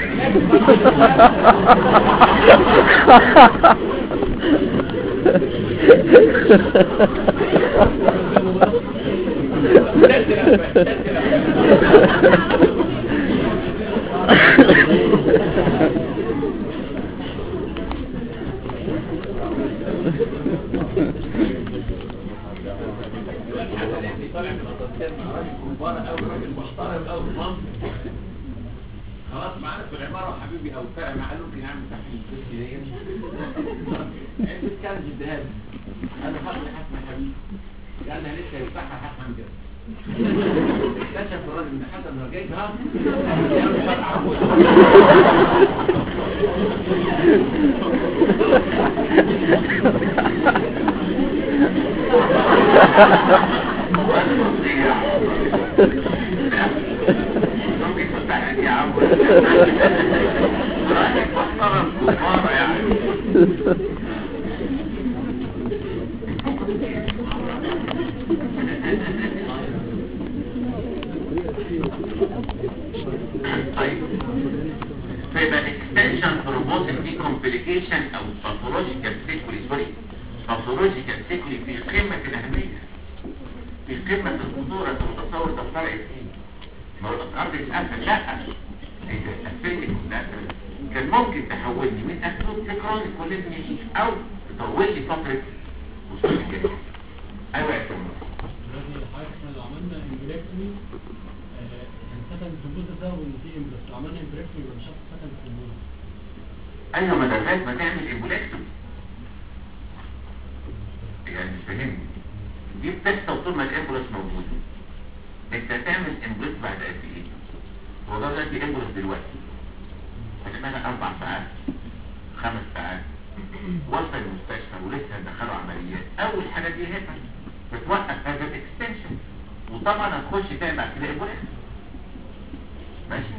خلاص معانا في العمارة وحبيبي او فرق معاه ممكن يعمل تحليل بس هي عندي كان جدهان انا حاطط حسن حبيبي يعني لسه يفتحها حسن كده اكتشف الراجل ان حسن رجعها يعمل فرق عمود ممكن تفتح يا عم راجل محترم كفارة يعني طيب فيبقى الاكستنشن بروبوزل دي كومبليكيشن او باثولوجيكال سيكولي سوري باثولوجيكال سيكولي في قمة الأهمية في قمة الخطورة والتصور ده فرق ايه ما هو الأرض يتقفل لا إذا قفلت لا كان ممكن تحولني من أكتوب لكرونيك ولازم يعيش أو تطول لي فترة وصول الجسم أيوة يا سيدي دلوقتي حضرتك احنا لو عملنا امبريكتومي كان سكن ثبوت السبب ان في امبريكتومي لو عملنا امبريكتومي يبقى مش هاخد سكن ثبوت أيوة ما ده لغاية ما تعمل إمبولاكتومي يعني مش فاهمني دي بتحصل طول ما الإمبولاس موجود انت هتعمل إمبولاس بعد قد إيه؟ هو ده دلوقتي إمبولاس دلوقتي هتعملها أربع ساعات خمس ساعات وصل المستشفى ولسه دخلوا عمليات أول حاجة دي هيبقى بتوقف هذا الاكستنشن وطبعا هتخش تاني بعد كده إمبولاس ماشي؟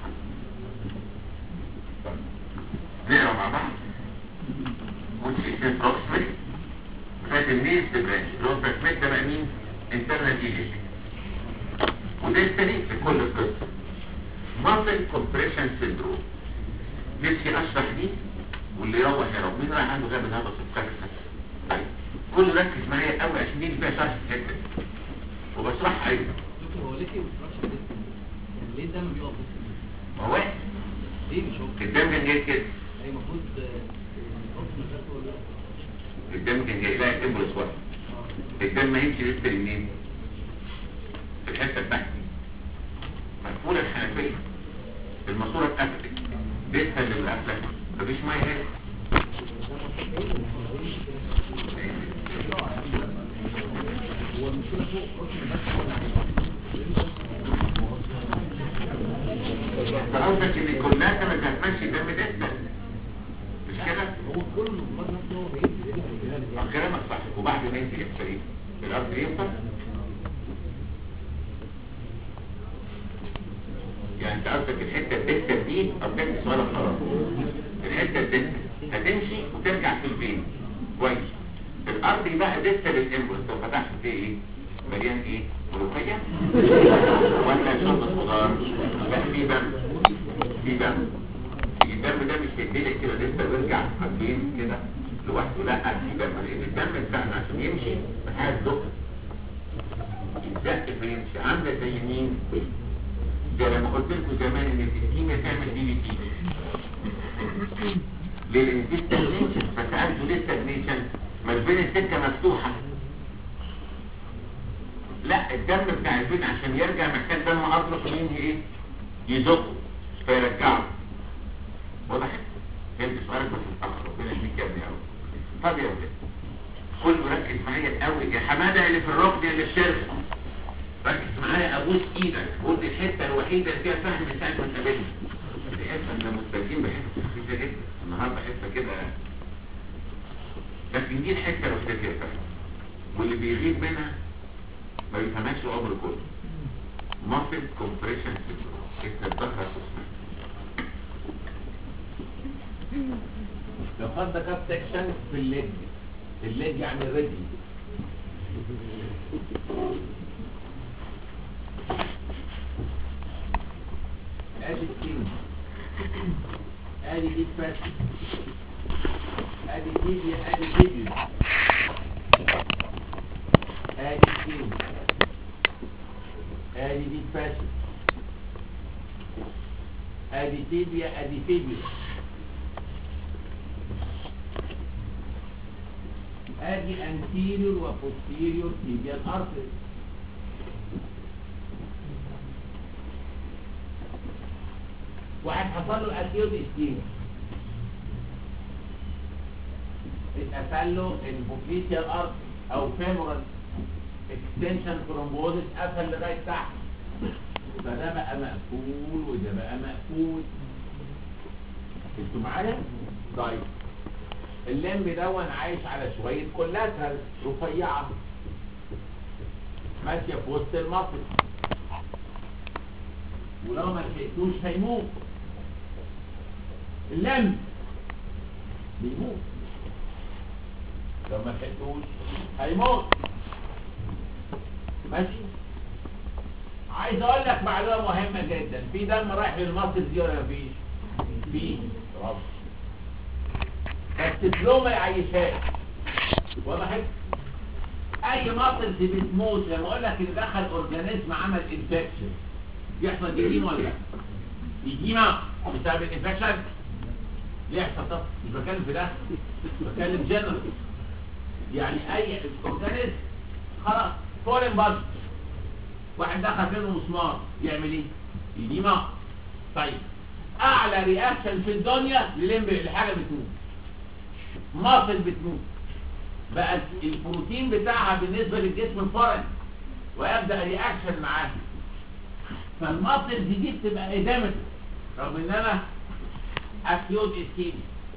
طيب. نقرا مع بعض which is approximate that the needs the branch اللي هو transmit ده بقى مين internal ileum وده الثاني في كل القصة muscle compression syndrome نفسي اشرح دي واللي يروح يروح مين رايح عنده غاب الهبط الكارثة طيب كل ركز معايا قوي عشان دي فيها شرح في الحته دي وبشرحها ايضا دكتور هو ليه كده بتفرش الدم؟ يعني ليه الدم بيقف بس ما هو واحد ليه مش هو الدم كان جاي كده يعني المفروض يحط مسافته ولا لا؟ الدم كان جاي لا الدم واحد الدم هيمشي لسه منين في الحته بتاعتي مقفوله الحنفيه الماسوره اتقفلت لسه اللي قافله مفيش ميه هنا فقصدك ان كلها ما تهمش دم لسه مش كده؟ هو كل المرض نفسه هو بينزل اه كلامك صح وبعد ما ينزل يحصل ايه؟ الارض ينفع يعني انت قصدك الحته الدكه دي او دكه ولا خلاص الحته الدكه هتمشي وترجع في البين كويس الارض بقى دكه للامبولس لو فتحت فيه ايه؟ مليان ايه؟ ملوخيه ولا شرب خضار لا في دم في دم الدم ده مش بيديلك كده لسه بيرجع عارفين كده لوحده لا في دم لان الدم بتاعنا عشان يمشي محتاج دق يتزق فيمشي عامله زي مين؟ زي لما قلت لكم زمان ان الكيمياء تعمل دي بي تي ليه؟ لان دي ستاجنيشن فسالته ليه ستاجنيشن؟ ما الفين السكه مفتوحه لا الدم بتاع الفين عشان يرجع محتاج دم اطلق ينهي ايه؟ يزقه فيرجعه واضح فهمت سؤالك بس متأخر ربنا يهديك يا ابني قوي طب يا ولاد كله ركز معايا قوي يا حماده اللي في الركن اللي في الشركه ركز معايا ابوس ايدك قلت الحته الوحيده اللي فيها فهم من ساعه ما اتقابلنا النهارده حته كده لكن دي الحته الوحيده فيها فرق واللي بيغيب منها ما بيفهمهاش العمر كله ماسل كومبريشن سيندروم اسم الظهر اسمها لو خدنا كاب سكشن في الليج الليج يعني الرجل ادي السين ادي دي فات ادي تيبيا ادي تيبيا ادي السين ادي دي فات ادي تيبيا ادي تيبيا ادي anterior و posterior tibial artery واحد حصل له acute ischemia اتقفل له البوكليتيال artery او femoral extension thrombosis قفل لغايه تحت فده بقى مقفول وده بقى مقفول انتوا معايا؟ طيب اللمب دون عايش على شوية كلاترال رفيعة ماشية في وسط المصر ولو ما لحقتوش هيموت اللمب بيموت لو ما لحقتوش هيموت ماشي عايز اقول لك معلومة مهمة جدا في دم رايح للمصر دي ولا مفيش؟ فيه برافو بس فلو ما يعيشهاش وضحت اي مصل بتموت لما اقول لك ان دخل اورجانيزم عمل انفكشن يحصل جديم ولا لا يجيما بسبب الانفكشن يحصل طب مش بتكلم في ده بتكلم جنرال يعني اي اورجانيزم خلاص فورين بادج واحد دخل فيه مسمار يعمل ايه يجيما طيب اعلى رياكشن في الدنيا للمب لحاجه بتموت مصل بتموت بقى البروتين بتاعها بالنسبة للجسم فورن ويبدأ رياكشن معاه فالمصل دي, دي بتبقى ادامت رغم ان انا اكيود اسكيمي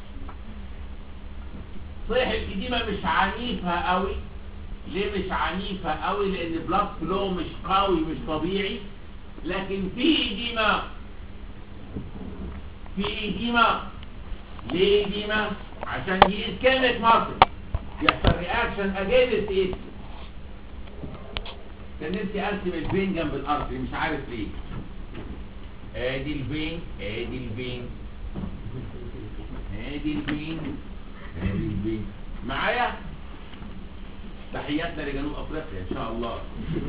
صحيح الإديمة مش عنيفة قوي ليه مش عنيفة قوي لان البلاد فلو مش قوي مش طبيعي لكن في إديمة في إديمة ليه إديمة عشان دي اسكامة مصر يحصل رياكشن اجينست ايه كان نفسي ارسم الفين جنب الارض مش عارف ليه ادي الفين ادي الفين ادي الفين ادي الفين معايا تحياتنا لجنوب افريقيا ان شاء الله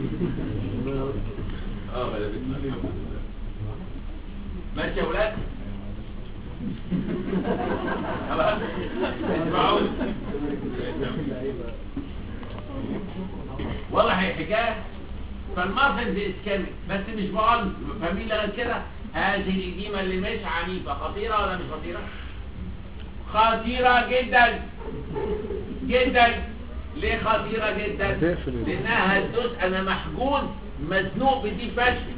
اه غلبتنا الحمد لله ماشي يا ولاد خلاص اسمعوا والله هي حكايه فالمافن دي اسكامك بس مش بقول فاهمين لغايه كده هذه الإديمة اللي مش عنيفة خطيرة ولا مش خطيرة خطيرة جدا جدا ليه خطيرة جدا هتقفل. لانها هتدوس انا محجوز مزنوق بدي فشل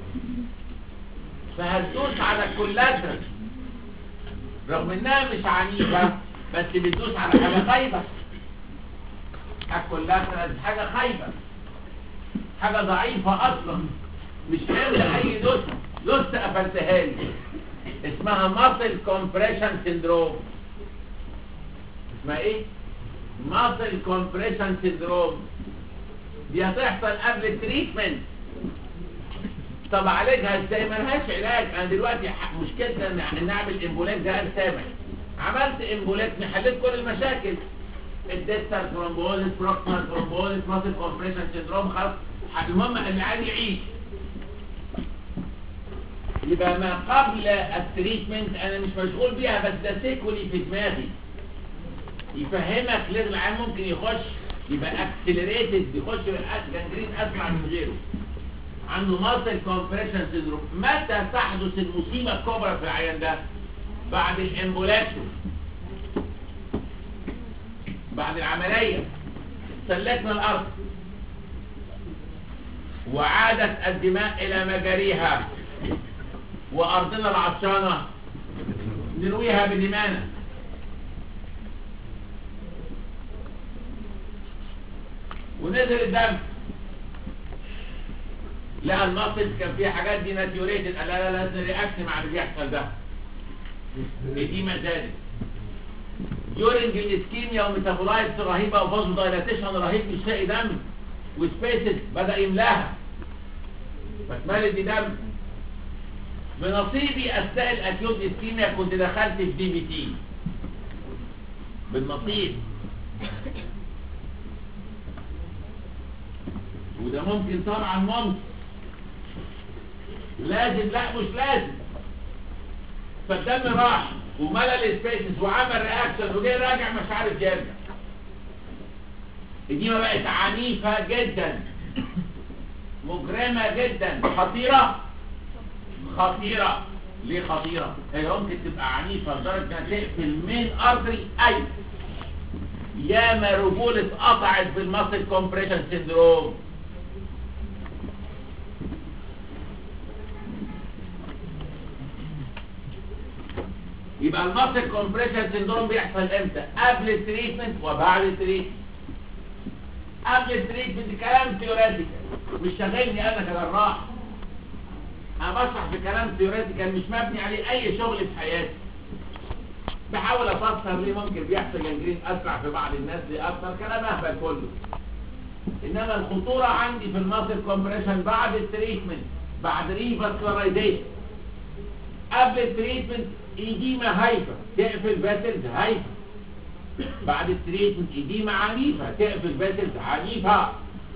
فهتدوس على الكولاترال رغم انها مش عنيفة بس بتدوس على حاجة خايبة الكولاترال حاجة خايبة حاجة ضعيفة اصلا مش قابل اي دوس دوس قفلتها لي اسمها ماسل كومبريشن سيندروم اسمها ايه ماسل كومبريشن سيندروم دي هتحصل قبل التريتمنت طب اعالجها ازاي ملهاش علاج انا دلوقتي ح- مشكلتنا ان إن نعمل امبولات ده سامع عملت امبولات حليت كل المشاكل الديستال ثرومبوزيس بروكسيمال ثرومبوزيس ماسل كومبريشن سيندروم خلاص ح- المهم ان العيان يعيش يبقى ما قبل التريتمنت انا مش مشغول بيها بس ده سيكولي في دماغي يفهمك ليه العيان ممكن يخش يبقى اكسلريتد يخش جنجرين اسرع من غيره عنده ماسل كومبريشن سيندروم متى تحدث المصيبه الكبرى في العيان ده بعد الامبولاتيوم بعد العمليه سلكنا الارض وعادت الدماء الى مجاريها وارضنا العطشانه نرويها بدمانا ونزل الدم لقى المصل كان فيه حاجات دي ناتيوريتد قال لا لا لازم رياكت مع اللي بيحصل ده دي ما زادت يورنج الاسكيميا وميتابولايتس رهيبه وفازو دايلاتيشن رهيب مش لاقي دم وسبيسز بدا يملاها فتملت دي دم بنصيبي اثناء الاكيوت اسكيميا كنت دخلت في دي بي تي بالنصيب وده ممكن طبعا ممكن لازم لا مش لازم فالدم راح وملى السبيسز وعمل رياكشن وجه راجع مش عارف يرجع دي ما بقت عنيفة جدا مجرمة جدا خطيرة خطيرة ليه خطيرة؟ هي ممكن تبقى عنيفة لدرجة انها تقفل مين ارتري اي ياما رجول اتقطعت بالماسل كومبريشن سيندروم يبقى الماسل كومبريشن سيندروم بيحصل امتى قبل التريتمنت وبعد التريتمنت قبل التريتمنت كلام ثيوريتيكال مش شاغلني انا كجراح انا بشرح في كلام ثيوريتيكال مش مبني عليه اي شغل في حياتي بحاول افسر ليه ممكن بيحصل جنجرين اسرع في بعض الناس ليه اكتر كلام اهبل كله انما الخطوره عندي في الماسل كومبريشن بعد التريتمنت بعد ريفاسكولارايزيشن قبل التريتمنت ايديما هايفه تقفل فاسلز هايفه بعد التريتمنت ايديما عنيفه تقفل فاسلز عنيفه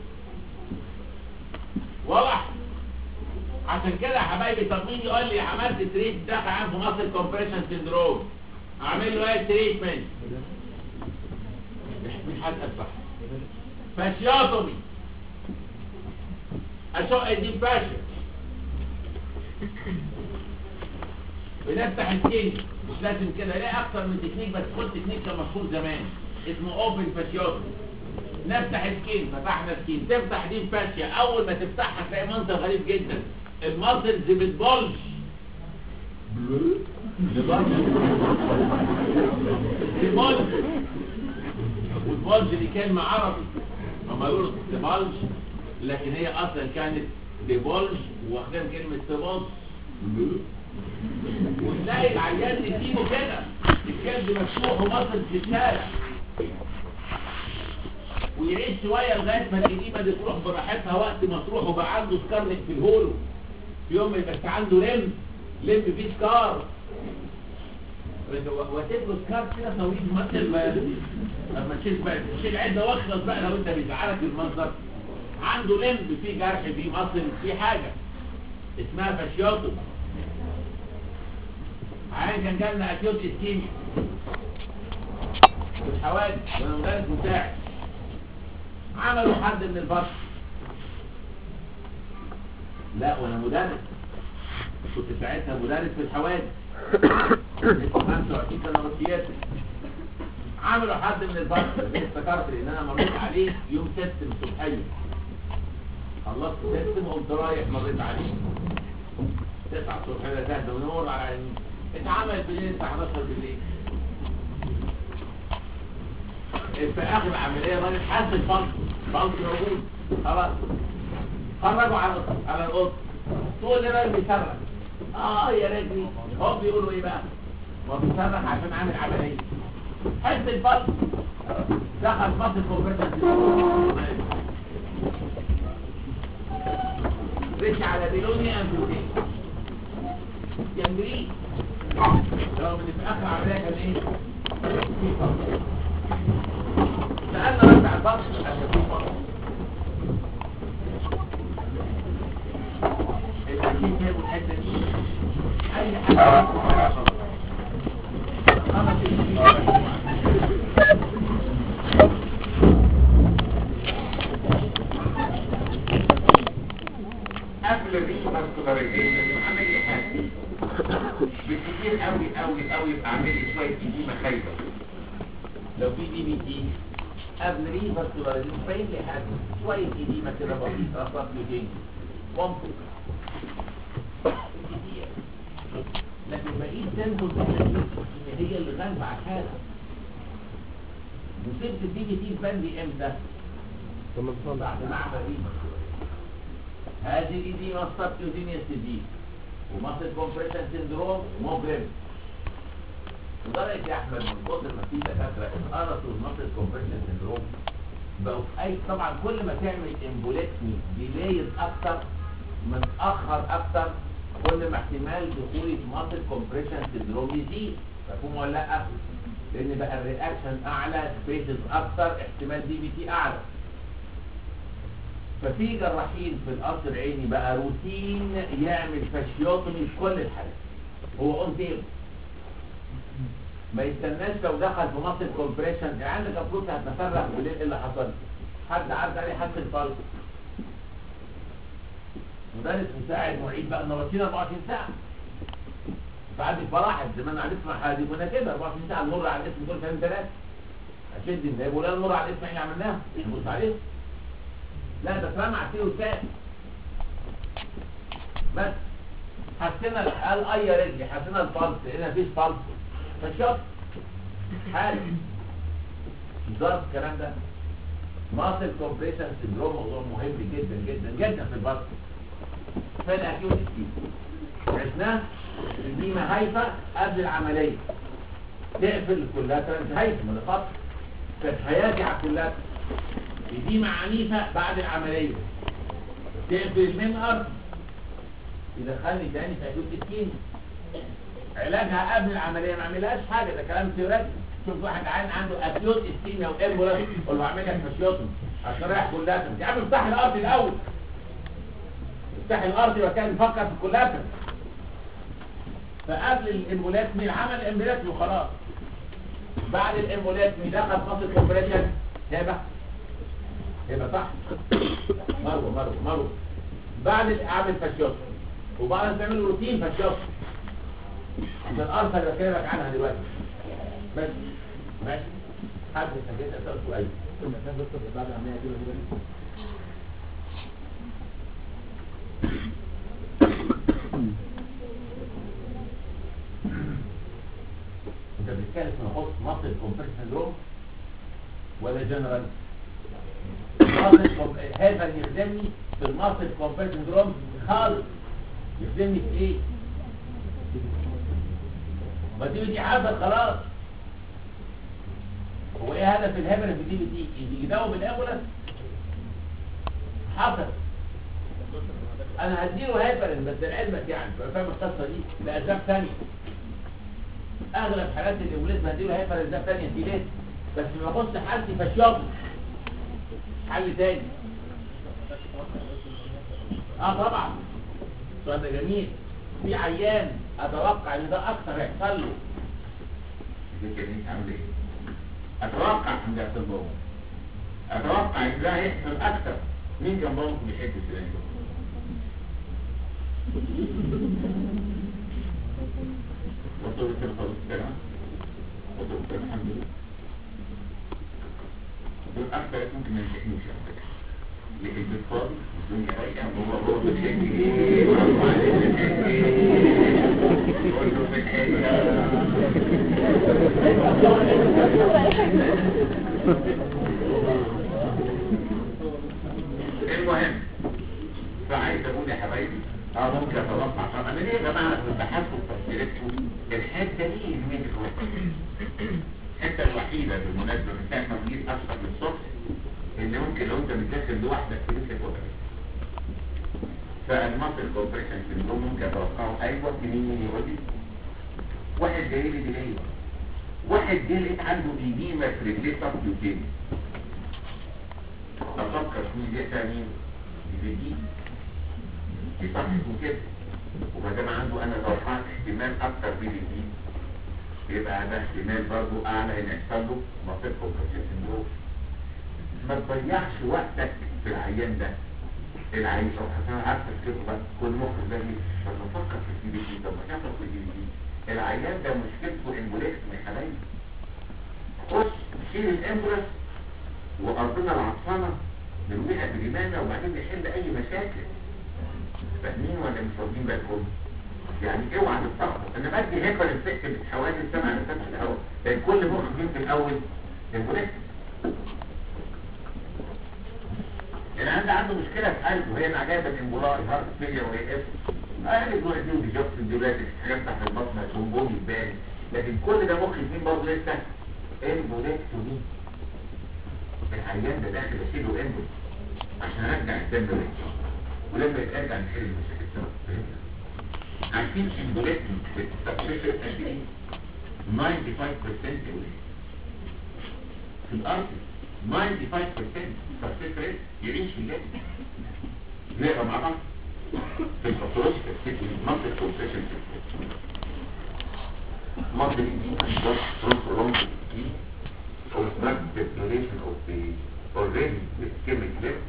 واضح عشان كده يا حبايبي طب مين يقول لي عملت تريت دخل عنده ماسل كومبريشن سيندروم اعمل له ايه تريتمنت مش هسال صح فاشيوتومي اشق الديب فاشل بنفتح الكيني مش لازم كده ليه اكتر من تكنيك بس كل تكنيك كان مشهور زمان اسمه اوبن فاشيوتومي نفتح السكين فتحنا السكين تفتح دي فاشية اول ما تفتحها تلاقي منظر غريب جدا الماسلز بتبولج تبولج والبولج دي كلمة عربي هما يقولوا تبولج لكن هي اصلا كانت تبولج واخدين كلمة تبولج وتلاقي العيان يسيبه كده الكلب مفتوح ومصل في الشارع ويعيش شوية لغاية ما الإديمة دي تروح براحتها وقت ما تروح وبقى عنده سكارنك في الهولو في يوم ما يبقى عنده لم لم فيه سكار واسيب له سكار كده طويل مثل ما لما تشيل بقى تشيل عده واخلص بقى لو انت بيزعلك المنظر عنده لم فيه جرح فيه مصل فيه حاجة اسمها فاشيوتو عين كان جالنا اكيوت اسكيميا والحوادث وانا مدرس مساعد عملوا حد من البشر لا وانا مدرس كنت ساعتها مدرس في الحوادث لسه 25 سنه روسيات عملوا حد من البشر افتكرت ان انا مريت عليه يوم سيستم صبحيه خلصت سيستم وقمت رايح مريت عليه 9 الصبح ده تهدى ونور على عيني اتعمل بالليل الساعه 11 بالليل في اخر العمليه الراجل حس الفرق فرق موجود خلاص خرجوا على على القط طول الراجل بيصرخ اه يا رجلي هم بيقولوا ايه بقى هو بيصرخ عشان عامل عمليه حس الفرق دخل مصر كومبريشن رجع على بيلوني انفوتين جنبري رغم ان في اخر عمليه كان ايه في فرق لأن رفع البطن أن يكون فرق الأكيد جايبوا الحتة دي أي حاجة قبل الريفاسكولاريزيشن عامل لي حاجه بالكتير قوي قوي قوي يبقى عامل لي شويه اديمه خايبه لو في دي بي تي قبل ريفاسكولاريزيشن باين لي حاجه شويه اديمه كده بسيطه رصاص لجين ممكن كتير لكن بقيت تنفذ هي اللي غالبه على الحاله مصيبه الدي بي تي تبان لي امتى؟ بعد معمل ريما هذه الإديمة السبتيوزينيوس دي وماسل كومبريشن سندروم مجرم لدرجة يا أحمد من كتر ما في دكاترة اتقرصوا الماسل كومبريشن سندروم بقوا في أي طبعا كل ما تعمل امبوليكتمي ديليز أكتر متأخر أكتر كل ما احتمال دخول ماسل كومبريشن سندروم يزيد مفهوم ولا لأ؟ لأن بقى الرياكشن أعلى سبيسز أكتر احتمال دي بي تي أعلى ففي جراحين في القصر العيني بقى روتين يعمل فاشيوتومي في كل الحالات هو اون تيبل ما يستناش لو دخل في مصل كومبريشن يعني عندك ابروت هتفرغ بالليل ايه اللي حصل حد عدى عليه حد الفرق مدرس مساعد معيد بقى النواتين 24 ساعه بعد الفراحل زمان هنسمع حاجه كنا كده 24 ساعه نمر على الاسم دول فاهم ثلاثه اشد الناب ولا نمر على الاسم اللي عملناه نبص عليه لا ده اترمى فيه وساب بس حسينا الاي رجلي حسينا البلس لقينا مفيش بلس فشط حالي ظرف الكلام ده ماسل كومبريشن سندروم موضوع مهم جدا جدا جدا في البطن في الاكيوت سكيب عرفناه دي هايفه قبل العمليه تقفل الكولاترا انت هايفه ما ده خطر كانت حياتي على الكولاترا إديمة عنيفة بعد العملية تقفل المنقر يدخلني تاني في أكيوت سكين علاجها قبل العملية ما عملهاش حاجة ده كلام تيوريتي شوف واحد عين عنده أكيوت سكين أو إمبولاس قول له اعمل لك فاشيوتوم عشان رايح كولاترا يا عم افتح الأرض الأول افتح الأرض وكان نفكر في الكولاترا فقبل الإمبولاتمي عمل الإمبولاتمي وخلاص بعد الإمبولاتمي دخل خاصة كومبريشن هبه يبقى صح مروه مروه مروه بعد اعمل فاشيوت وبعد تعمل روتين فاشيوت عشان الارثر اللي بكلمك عنها دلوقتي بس ماشي حد سجلت اسئله كويس بعد العمليه دي ولا كده؟ انت بتتكلم في نحط مصل كومبريشن سندروم ولا جنرال ماسل كوم- هذا اللي يخدمني في الماسل كومبريشن سندروم خالص يخدمني في ايه؟ ما دي دي حصل خلاص هو ايه هدف الهبل في دي دي يجي يداوم الامبولانس حصل انا هديله هيبرين بس لعلمك يعني تبقى فاهم القصه دي لاسباب ثانيه اغلب حالات الامبوليزم هديله هيبرين لاسباب ثانيه دي ليه بس ما ببص حالتي فشياطي حل تاني اه طبعا السؤال ده جميل في عيان اتوقع ان ده اكثر هيحصل له الفكرة دي عامل ايه؟ اتوقع ان ده يحصل بابا اتوقع ان ده هيحصل اكتر مين كان باباكم بيحب السودان وصلوا لكده خلاص كده وصلوا لكده الحمد لله دول اكتر ممكن ما يمتحنوش على فكره لكن البيت فاضي والدنيا رايقه وهو هو بتحب ايه وهو عليه بتحب ايه يقول له بتحب المهم فعايز اقول يا حبايبي اه ممكن اتوقع طبعا انا ليه يا جماعه بحثوا تفسيرتكم الحته دي يهمني شويه الحته الوحيده بالمناسبه من ساعه ما جيت اشرب للصبح اللي ممكن لو انت بتذاكر لوحدك تمسك وتعمل فالمصل كوبريشن سندروم ممكن اتوقعه ايوه مين مين يقول لي واحد جاي لي دليل واحد جه لقيت عنده ايديما في رجليه سبتيوتين افكر في دي تاني دي دي دي صح اسمه كده وما دام عنده انا توقعت احتمال اكتر بي دي دي يبقى ده احتمال برضه اعلى ان يحصل له مصل كوبريشن سندروم ما تضيعش وقتك في العيان ده العيان طب عشان عارفه كده بقى كل مخ ده ايه طب بفكر في الدي بي دي طب ما تفكر في الدي بي دي العيان ده مشكلته امبوليكس من حبايبي خش شيل الامبولس وارضنا العطسانه نرويها باليمانه وبعدين نحل اي مشاكل فاهمين ولا مش واخدين بالكم؟ يعني اوعى تستخدم انا بدي هيبر انفكتد حوالي السبع نفسات في الاول لان كل مخ فيه في الاول امبوليكس يعني عندي عنده مشكله في قلبه هي عجائب الامبولاي هارت فيلير وهي اف اهل الجوع دي ودي جوكس ديولاتكس حاجات تحت البطن ترومبوني يبان لكن كل ده مخ اثنين برضه لسه امبولكتومي العيان ده داخل اشيله امبو عشان ارجع الدم للجسم ولما يترجع نحل المشاكل سوا فهمت؟ عارفين امبولكتومي بتستقبل قد ايه؟ 95% في الارض 95% سكسس ريت يعيش في الليل نقرا مع بعض في الباثولوجيكال سيستم منطق كومبريشن سيستم منطق دي انجاز prolonged speed of drug circulation of the already ischemic left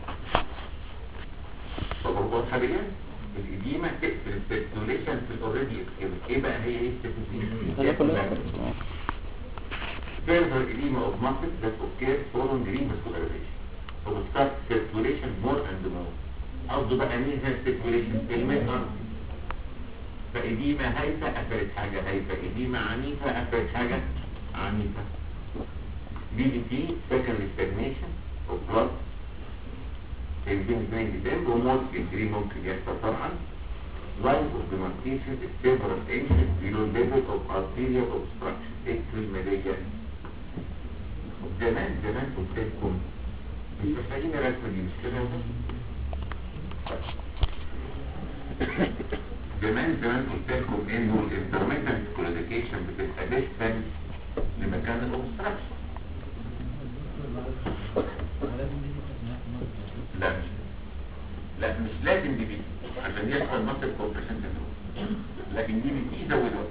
فبرضه حاليا الإديمة تقفل السيركوليشن في الاوريدي ischemic ايه بقى هي ايه السيركوليشن؟ further edema of muscles that occur following revascularization. So we start circulation more and more. قصده بقى مين هي circulation؟ كلمة أرض. فإديمة هايفة قفلت حاجة هايفة، إديمة عنيفة قفلت حاجة عنيفة. دي بي تي secondary stagnation of blood البين اثنين جداد وموت الجري ممكن يحصل طبعا. Line of demarcation is several inches below level of arterial obstruction. اكتب المدية زمان زمان قلت لكم مش محتاجين الرسمة دي مش كده زمان زمان قلت لكم انه الانترميتنت كوليديكيشن بتبقى ديستنس لمكان الاوبستراكشن لا لا مش لازم دي بي عشان يحصل مصر كومبريشن لكن دي بي تي زودها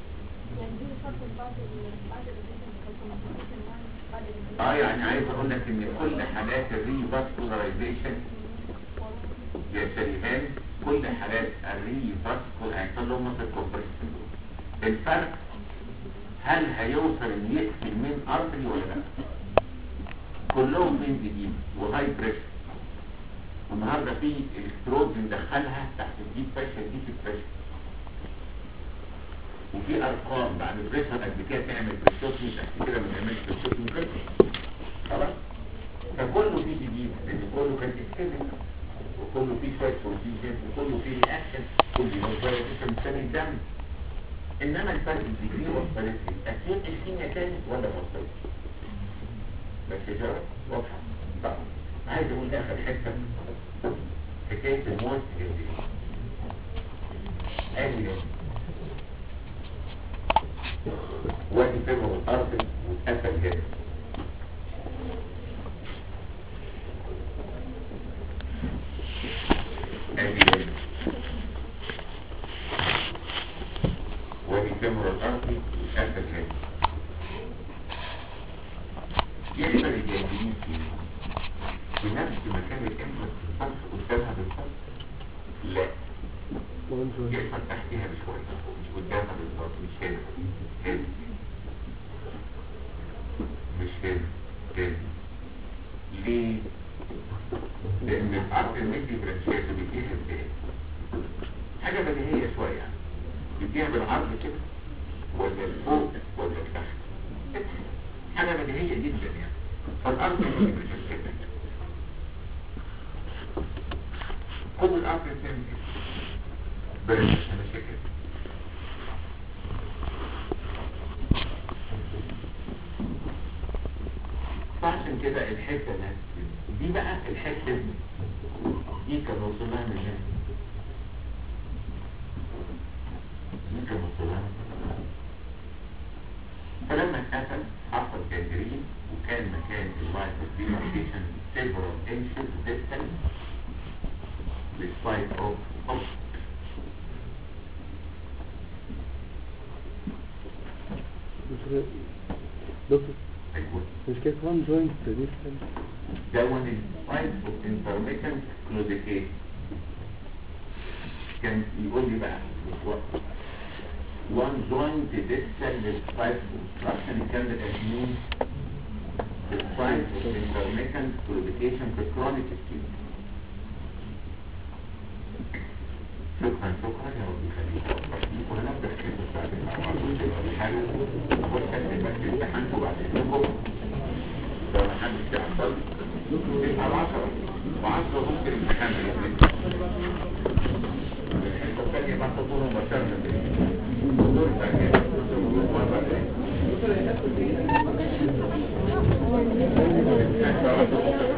اه يعني عايز اقول لك ان كل حالات الريفاسكولارايزيشن يا شريهان كل حالات الريفاسكول هيحصل لهم مصر كومبريشن الفرق هل هيوصل ان يقفل من ارتري ولا لا كلهم من جديد وهاي بريشر النهارده في الكترود بندخلها تحت الديب بريشر دي في بريشر وفي ارقام بعد بريشر قد كده تعمل بريشوتني تحت كده ما تعملش بريشوتني كده خلاص فكله فيه جديد لان كله كان اكتيفيتي وكله فيه شويه بروتين وكله فيه رياكشن كل يوم شويه لسه مستني الدم انما الفرق الديجري وصلت لي اكيد الكيمياء تاني ولا ما وصلتش بس اجابه واضحه طبعا عايز اقول اخر حته حكايه الموت جديد ادي وادي فيهم الارض واتقفل جدا ادي جدا وادي فيهم الارض واتقفل جدا يحصل الجاهلين فيه في نفس مكان الامة في الفرش قدامها بالظبط لا يحصل تحتها بشوية مش قدامها بالظبط مش هنا هنا مش هنا هنا ليه؟ لأن الأرض المدي برانشات بيديها ازاي؟ حاجة بديهية شوية يعني بيديها بالعرض كده ولا لفوق ولا لتحت حاجة بديهية جدا يعني فالأرض المدي برانشات خد الأرض الثاني بلاش انا شكل فعشان كده الحته ده دي بقى الحته دي دي كان وصلها من هنا دي كان وصلها فلما اتقفل حصل جنجرين وكان مكان الوايت ديماركيشن several inches distant despite of of دكتور أيوة. مش كده كمان جوينت ديستنس ده one is type of intermittent claudication كان يقول لي بقى one joint distal type of obstruction كان ده مين the type of intermittent claudication في chronic ischemia شكرا شكرا يا رب يخليك وهنبدأ كده بعدين مع بعض كده ولا حاجة أخش أكتب بس امتحانكم بعد إذنكم محدش يحصل تسعة وعشرة وعشرة ممكن امتحان بإذن الحصة الثانية بعد الظهر مباشرة الظهر الثانية الظهر الثانية